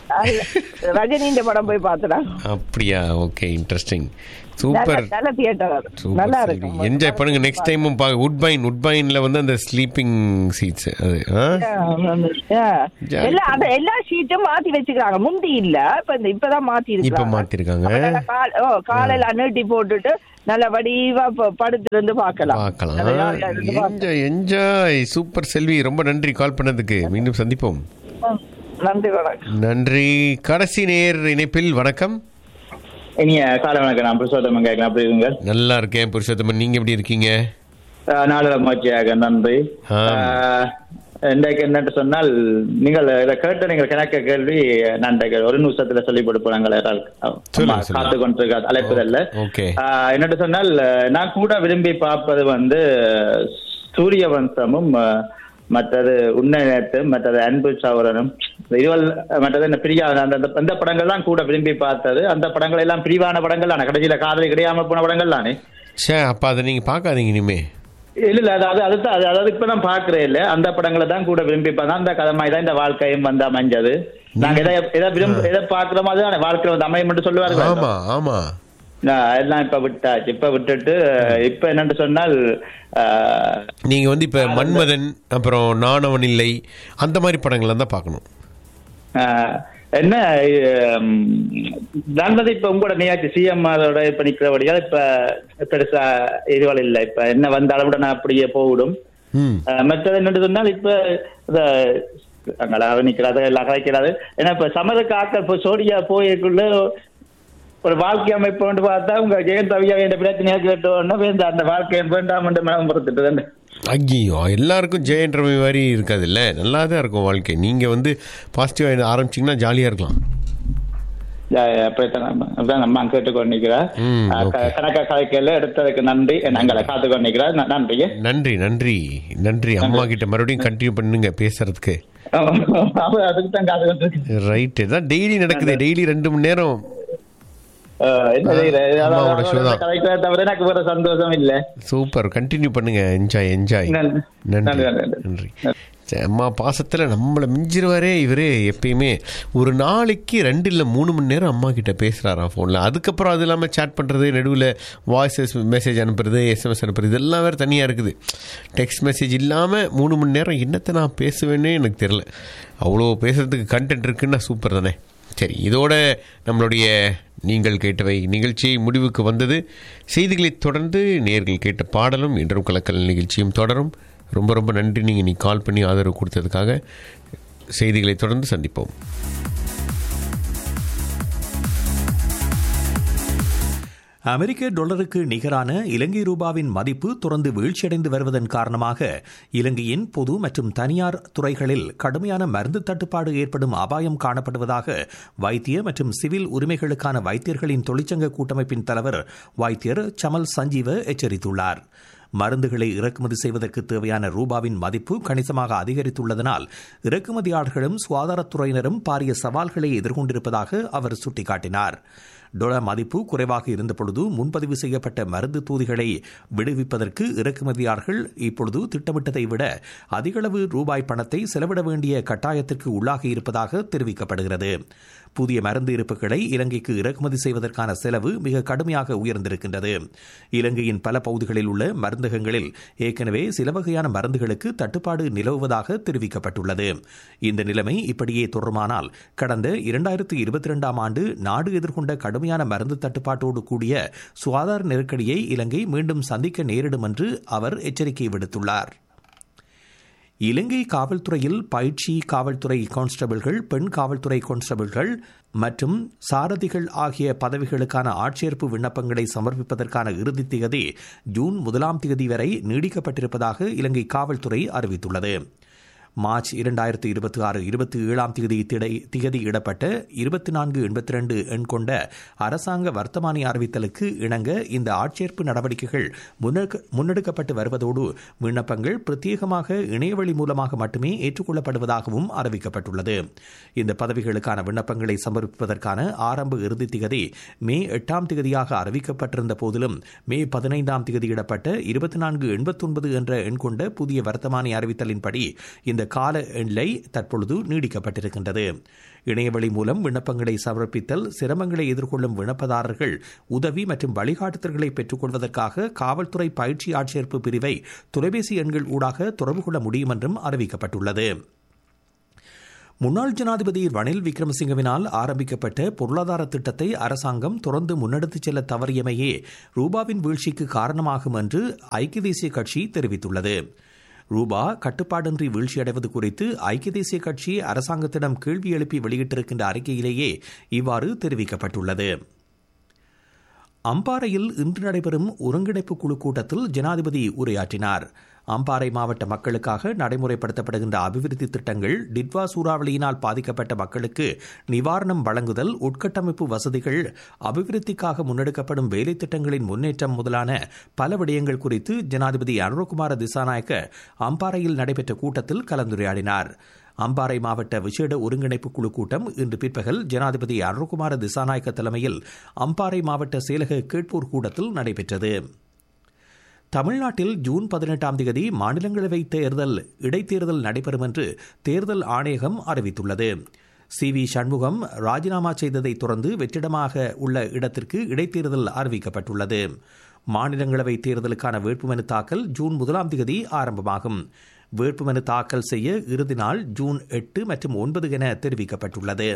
ரஜினின்ற படம் போய் பார்த்தேன் அப்படியா ஓகே இன்ட்ரெஸ்டிங் சூப்பர் நல்ல தியேட்டர் நல்லா இருக்கும் என்ஜாய் பண்ணுங்க நெக்ஸ்ட் டைமும் பா உட்பைன் உட்பைன்ல வந்து அந்த ஸ்லீப்பிங் சீட்ஸ் அது ஆ? Yeah. எல்லா அந்த எல்லா ஷீட்டும் மாத்தி வச்சுக்கிறாங்க முந்தி இல்ல இப்ப இந்த இப்பதான் மாத்தி இப்ப இருக்காங்க மாத்திருக்காங்க காலையில நீட்டி போட்டுட்டு நல்ல வடிவா ப- படுத்து இருந்து பார்க்கலாம் பார்க்கலாம் நல்ல jolly ஆ இருந்து பார்க்கலாம். என்ஜாய் என்ஜாய் சூப்பர் செல்வி ரொம்ப நன்றி கால் பண்ணதுக்கு மீண்டும் சந்திப்போம் நன்றி வணக்கம் நன்றி கடைசி நேர் இணைப்பில் வணக்கம் இனிய காலை வணக்கம் நான் புருஷோத்தமன் கேட்கலாம் அப்படி இருங்க நல்லா இருக்கேன் புருஷோத்தமன் நீங்க எப்படி இருக்கீங்க நாள மகிழ்ச்சியாக நன்றி ஆஹ், இன்றைக்கு என்னட்டு சொன்னால் நீங்கள் இதை கேட்ட நீங்கள் கணக்க கேள்வி நான் இன்றைக்கு ஒரு நிமிஷத்துல சொல்லி கொடுப்போம் சொல்லுங்க, காத்து கொண்டிருக்க அழைப்பதில்ல ஓகே ஆஹ், என்னட்டு சொன்னால் நான் கூட விரும்பி பார்ப்பது வந்து சூரிய வம்சமும் ஆஹ், மற்றது உன்னை நேற்று மற்றது அன்பு சௌரனும் இதுவல் மற்றது என்ன பிரியா அந்த அந்த- அந்த படங்கள் தான் கூட விரும்பி பார்த்தது அந்த படங்கள் எல்லாம் பிரிவான படங்கள் தானே கடைசியில காதலி கிடையாம போன படங்கள் தானே சே அப்ப அதை நீங்க பார்க்காதீங்க இனிமே இல்ல இல்ல அது அது அதுதான் அது- அதாவது இப்ப நான் பாக்குறேன் இல்ல அந்த படங்களை தான் கூட விரும்பி பார்த்தா அந்த கதை மாதிரி தான் இந்த வாழ்க்கையும் வந்து அமைஞ்சது நாங்க எதை எதை விரும்ப எதை பாக்குறோமோ அதுதான் வாழ்க்கை வந்து அமையும் என்று சொல்லுவார்கள் ஆமா ஆமா நான் எல்லாம் இப்ப விட்டாச்சு இப்ப விட்டுட்டு இப்ப என்னன்னு சொன்னால் ஆஹ், நீங்க வந்து இப்ப மன்மதன் அப்புறம் நானவன் இல்லை அந்த மாதிரி படங்கள்லாம் தான் பார்க்கணும் ஆஹ், என்ன ஹம், நான் வந்து இப்ப உங்களோட நியாச்சு சிஎம் அதோட இப்ப நிக்கிறபடியால் இப்ப பெருசா இதுவள் இல்லை இப்ப என்ன வந்தாலும் கூட நான் அப்படியே போவிடும் ம் அஹ் மற்றது என்னன்னு சொன்னால் இப்ப இந்த அங்களாக நிக்கிறாது எல்லாம் கலைக்கிறாது ஏன்னா இப்ப சமருக்கு ஆக்கள் இப்போ சோடியா போய்க்குள்ள ஒரு வாழ்க்கை அமைப்பு வந்து பார்த்தா உங்க ஜெயன் ரவியா வேண்ட பிரச்சனையா கேட்டோன்னா வேந்த அந்த வாழ்க்கையை வேண்டாம் என்று மனம் பொறுத்துட்டு ஐயோ எல்லாருக்கும் ஜெயன் ரவி மாதிரி இருக்காது இல்ல நல்லா தான் இருக்கும் வாழ்க்கை நீங்க வந்து பாசிட்டிவா ஆரம்பிச்சீங்கன்னா ஜாலியா இருக்கலாம் அப்படித்தான் அம்மா கேட்டுக்கொண்டு நிக்கிறா ம், அஹ் க- கணக்கா கலைக்கல எடுத்ததுக்கு நன்றி நாங்களை காத்துக்கொண்டு நிக்கிறா ந- நன்றி நன்றி நன்றி நன்றி அம்மா கிட்ட மறுபடியும் கண்டினியூ பண்ணுங்க பேசுறதுக்கு அப்ப அதுக்கு தான் காத்துக்கொண்டு இருக்கேன். ரைட் தான் டெய்லி நடக்குது டெய்லி ரெண்டு மணி நேரம் அஹ் என்ன செய்யறது? அதாவது அம்மாவோட show தான். கலைக்கிறத தவிர எனக்கு வேற சந்தோஷம் இல்லை சூப்பர் கண்டினியூ பண்ணுங்க என்ஜாய் என்ஜாய் நன்றி. நன்றி நன்றி, நன்றி. நன்றி சரி, அம்மா பாசத்துல நம்மளை மிஞ்சிருவாரே இவரு எப்பயுமே ஒரு நாளைக்கு ரெண்டு இல்லை மூணு மணி நேரம் அம்மா கிட்ட பேசுறாராம் ஃபோனில் அதுக்கப்புறம் அது இல்லாமல் சேட் பண்ணுறது நடுவில் வாய்ஸஸ் மெசேஜ் அனுப்புறது எஸ்எம்எஸ் அனுப்புறது இதெல்லாம் வேறு தனியாக இருக்குது டெக்ஸ்ட் மெசேஜ் இல்லாமல் மூணு மணி நேரம் என்னத்தை நான் பேசுவேன்னே எனக்கு தெரில அவ்வளோ பேசுறதுக்கு கண்டென்ட் இருக்குன்னா சூப்பர் தானே சரி இதோட நம்மளுடைய நீங்கள் கேட்டவை நிகழ்ச்சி முடிவுக்கு வந்தது செய்திகளை தொடர்ந்து நேர்கள் கேட்ட பாடலும் இன்றும் கலக்கல் நிகழ்ச்சியும் தொடரும் ரொம்ப ரொம்ப நன்றி நீங்கள் நீ கால் பண்ணி ஆதரவு கொடுத்ததுக்காக செய்திகளை தொடர்ந்து சந்திப்போம் அமெரிக்க டாலருக்கு நிகரான இலங்கை ரூபாவின் மதிப்பு தொடர்ந்து வீழ்ச்சியடைந்து வருவதன் காரணமாக இலங்கையின் பொது மற்றும் தனியார் துறைகளில் கடுமையான மருந்து தட்டுப்பாடு ஏற்படும் அபாயம் காணப்படுவதாக வைத்திய மற்றும் சிவில் உரிமைகளுக்கான வைத்தியர்களின் தொழிற்சங்க கூட்டமைப்பின் தலைவர் வைத்தியர் சமல் சஞ்சீவ எச்சரித்துள்ளார் மருந்துகளை இறக்குமதி செய்வதற்கு தேவையான ரூபாவின் மதிப்பு கணிசமாக அதிகரித்துள்ளதனால் இறக்குமதியாளர்களும் சுகாதாரத்துறையினரும் பாரிய சவால்களை எதிர்கொண்டிருப்பதாக அவர் சுட்டிக்காட்டினார் டொலர் மதிப்பு குறைவாக இருந்தபொழுது முன்பதிவு செய்யப்பட்ட மருந்து தூதிகளை விடுவிப்பதற்கு இறக்குமதியாளர்கள் இப்பொழுது திட்டமிட்டதை விட அதிகளவு ரூபாய் பணத்தை செலவிட வேண்டிய கட்டாயத்திற்கு உள்ளாகி இருப்பதாக தெரிவிக்கப்படுகிறது புதிய மருந்து இருப்புகளை இலங்கைக்கு இறக்குமதி செய்வதற்கான செலவு மிக கடுமையாக உயர்ந்திருக்கின்றது இலங்கையின் பல பகுதிகளில் உள்ள மருந்தகங்களில் ஏற்கனவே சில வகையான மருந்துகளுக்கு தட்டுப்பாடு நிலவுவதாக தெரிவிக்கப்பட்டுள்ளது இந்த நிலைமை இப்படியே தொடருமானால் கடந்த இரண்டாயிரத்து இருபத்தி இரண்டாம் ஆண்டு நாடு எதிர்கொண்ட கடுமையான மருந்து தட்டுப்பாட்டோடு கூடிய சுகாதார நெருக்கடியை இலங்கை மீண்டும் சந்திக்க நேரிடும் என்று அவர் எச்சரிக்கை விடுத்துள்ளார் இலங்கை காவல்துறையில் பயிற்சி காவல்துறை கான்ஸ்டபிள்கள் பெண் காவல்துறை கான்ஸ்டபிள்கள் மற்றும் சாரதிகள் ஆகிய பதவிகளுக்கான ஆட்சேர்ப்பு விண்ணப்பங்களை சமர்ப்பிப்பதற்கான இறுதி திகதி ஜூன் முதலாம் தேதி வரை நீடிக்கப்பட்டிருப்பதாக இலங்கை காவல்துறை அறிவித்துள்ளது மார்ச் இரண்டாயிரத்து இருபத்தி ஆறு இருபத்தி ஏழாம் தேதி திடை திகதியிடப்பட்ட இருபத்தி நான்கு எண்பத்தி ரெண்டு எண் கொண்ட அரசாங்க வர்த்தமானி அறிவித்தலுக்கு இணங்க இந்த ஆட்சேர்ப்பு நடவடிக்கைகள் முன்னெடுக்க- முன்னெடுக்கப்பட்டு வருவதோடு விண்ணப்பங்கள் பிரத்யேகமாக இணையவழி மூலமாக மட்டுமே ஏற்றுக்கொள்ளப்படுவதாகவும் அறிவிக்கப்பட்டுள்ளது இந்த பதவிகளுக்கான விண்ணப்பங்களை சமர்ப்பிப்பதற்கான ஆரம்ப இறுதி திகதி மே எட்டாம் திகதியாக அறிவிக்கப்பட்டிருந்த போதிலும் மே பதினைந்தாம் திகதியிடப்பட்ட இருபத்தி நான்கு எண்பத்தொன்பது என்ற எண் கொண்ட புதிய வர்த்தமானி அறிவித்தலின்படி இந்த இந்த கால எல்லை தற்பொழுது நீடிக்கப்பட்டிருக்கின்றது இணையவழி மூலம் விண்ணப்பங்களை சமர்ப்பித்தல் சிரமங்களை எதிர்கொள்ளும் விண்ணப்பதாரர்கள் உதவி மற்றும் வழிகாட்டுதல்களை பெற்றுக்கொள்வதற்காக காவல்துறை பயிற்சி ஆட்சேர்ப்பு பிரிவை தொலைபேசி எண்கள் ஊடாக தொடர்பு கொள்ள முடியும் என்றும் அறிவிக்கப்பட்டுள்ளது முன்னாள் ஜனாதிபதி ரணில் விக்ரமசிங்கவினால் ஆரம்பிக்கப்பட்ட பொருளாதார திட்டத்தை அரசாங்கம் தொடர்ந்து முன்னெடுத்துச் செல்ல தவறியமையே ரூபாவின் வீழ்ச்சிக்கு காரணமாகும் என்று ஐக்கிய தேசிய கட்சி தெரிவித்துள்ளது ரூபா கட்டுப்பாடின்றி வீழ்ச்சியடைவது குறித்து ஐக்கிய தேசிய கட்சி அரசாங்கத்திடம் கேள்வி எழுப்பி வெளியிட்டிருக்கின்ற அறிக்கையிலேயே இவ்வாறு தெரிவிக்கப்பட்டுள்ளது அம்பாறையில் இன்று நடைபெறும் ஒருங்கிணைப்பு குழு கூட்டத்தில் ஜனாதிபதி உரையாற்றினார் அம்பாறை மாவட்ட மக்களுக்காக நடைமுறைப்படுத்தப்படுகின்ற அபிவிருத்தி திட்டங்கள் டிட்வா சூறாவளியினால் பாதிக்கப்பட்ட மக்களுக்கு நிவாரணம் வழங்குதல் உட்கட்டமைப்பு வசதிகள் அபிவிருத்திக்காக முன்னெடுக்கப்படும் வேலை திட்டங்களின் முன்னேற்றம் முதலான பல விடயங்கள் குறித்து ஜனாதிபதி அனுரகுமார திசாநாயக்க அம்பாறையில் நடைபெற்ற கூட்டத்தில் கலந்துரையாடினார் அம்பாறை மாவட்ட விசேட ஒருங்கிணைப்பு குழு கூட்டம் இன்று பிற்பகல் ஜனாதிபதி அருண்குமார திசாநாயக்க தலைமையில் அம்பாறை மாவட்ட செயலக கேட்போர் கூட்டத்தில் நடைபெற்றது தமிழ்நாட்டில் ஜூன் பதினெட்டாம் தேதி மாநிலங்களவை தேர்தல் இடைத்தேர்தல் நடைபெறும் என்று தேர்தல் ஆணையகம் அறிவித்துள்ளது சி வி சண்முகம் ராஜினாமா செய்ததை தொடர்ந்து வெற்றிடமாக உள்ள இடத்திற்கு இடைத்தேர்தல் அறிவிக்கப்பட்டுள்ளது மாநிலங்களவை தேர்தலுக்கான வேட்புமனு தாக்கல் ஜூன் முதலாம் தேதி ஆரம்பமாகும் வேட்புமனு தாக்கல் செய்ய இறுதி நாள் ஜூன் எட்டு மற்றும் ஒன்பது என தெரிவிக்கப்பட்டுள்ளது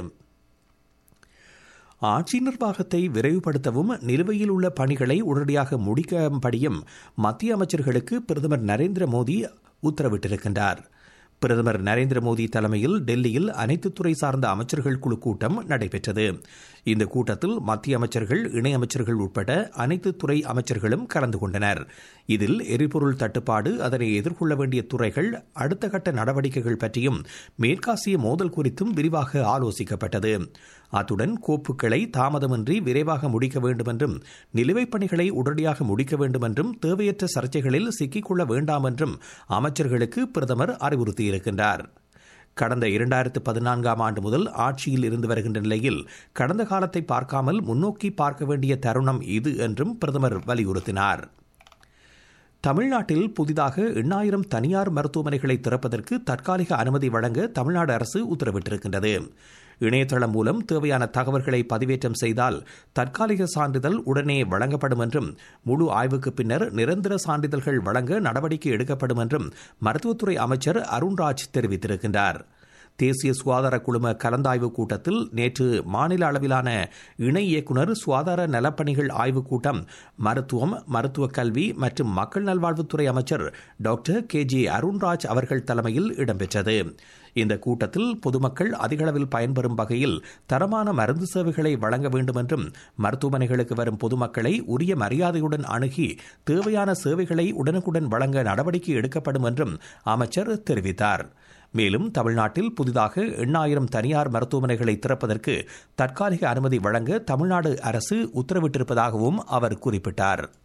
ஆட்சி நிர்வாகத்தை விரைவுபடுத்தவும் நிலுவையில் உள்ள பணிகளை உடனடியாக முடிக்கும்படியும் மத்திய அமைச்சர்களுக்கு பிரதமர் நரேந்திர மோடி உத்தரவிட்டிருக்கின்றார் பிரதமர் நரேந்திர மோடி தலைமையில் டெல்லியில் அனைத்து துறை சார்ந்த அமைச்சர்கள் குழு கூட்டம் நடைபெற்றது இந்த கூட்டத்தில் மத்திய அமைச்சர்கள் இணையமைச்சர்கள் உட்பட அனைத்து துறை அமைச்சர்களும் கலந்து கொண்டனர் இதில் எரிபொருள் தட்டுப்பாடு அதனை எதிர்கொள்ள வேண்டிய துறைகள் அடுத்த கட்ட நடவடிக்கைகள் பற்றியும் மேற்காசிய மோதல் குறித்தும் விரிவாக ஆலோசிக்கப்பட்டது அத்துடன் கோப்புகளை தாமதமின்றி விரைவாக முடிக்க வேண்டும் என்றும் நிலுவைப் பணிகளை உடனடியாக முடிக்க வேண்டும் என்றும் தேவையற்ற சர்ச்சைகளில் சிக்கிக்கொள்ள வேண்டாம் என்றும் அமைச்சர்களுக்கு பிரதமர் அறிவுறுத்தியிருக்கின்றார் கடந்த இரண்டாயிரத்து பதினான்காம் ஆண்டு முதல் ஆட்சியில் இருந்து வருகின்ற நிலையில் கடந்த காலத்தை பார்க்காமல் முன்னோக்கி பார்க்க வேண்டிய தருணம் இது என்றும் பிரதமர் வலியுறுத்தினார் தமிழ்நாட்டில் புதிதாக எண்ணாயிரம் தனியார் மருத்துவமனைகளை திறப்பதற்கு தற்காலிக அனுமதி வழங்க தமிழ்நாடு அரசு உத்தரவிட்டிருக்கின்றது இணையதளம் மூலம் தேவையான தகவல்களை பதிவேற்றம் செய்தால் தற்காலிக சான்றிதழ் உடனே வழங்கப்படும் என்றும் முழு ஆய்வுக்கு பின்னர் நிரந்தர சான்றிதழ்கள் வழங்க நடவடிக்கை எடுக்கப்படும் என்றும் மருத்துவத்துறை அமைச்சர் அருண்ராஜ் தெரிவித்திருக்கின்றார் தேசிய சுகாதார குழும கலந்தாய்வு கூட்டத்தில் நேற்று மாநில அளவிலான இணை இயக்குநர் சுகாதார நலப்பணிகள் ஆய்வுக் கூட்டம் மருத்துவம் மருத்துவ கல்வி மற்றும் மக்கள் நல்வாழ்வுத்துறை அமைச்சர் டாக்டர் கே ஜே அருண்ராஜ் அவர்கள் தலைமையில் இடம்பெற்றது இந்த கூட்டத்தில் பொதுமக்கள் அதிகளவில் பயன்பெறும் வகையில் தரமான மருந்து சேவைகளை வழங்க வேண்டும் என்றும் மருத்துவமனைகளுக்கு வரும் பொதுமக்களை உரிய மரியாதையுடன் அணுகி தேவையான சேவைகளை உடனுக்குடன் வழங்க நடவடிக்கை எடுக்கப்படும் என்றும் அமைச்சர் தெரிவித்தார் மேலும் தமிழ்நாட்டில் புதிதாக எண்ணாயிரம் தனியார் மருத்துவமனைகளை திறப்பதற்கு தற்காலிக அனுமதி வழங்க தமிழ்நாடு அரசு உத்தரவிட்டிருப்பதாகவும் அவர் குறிப்பிட்டார்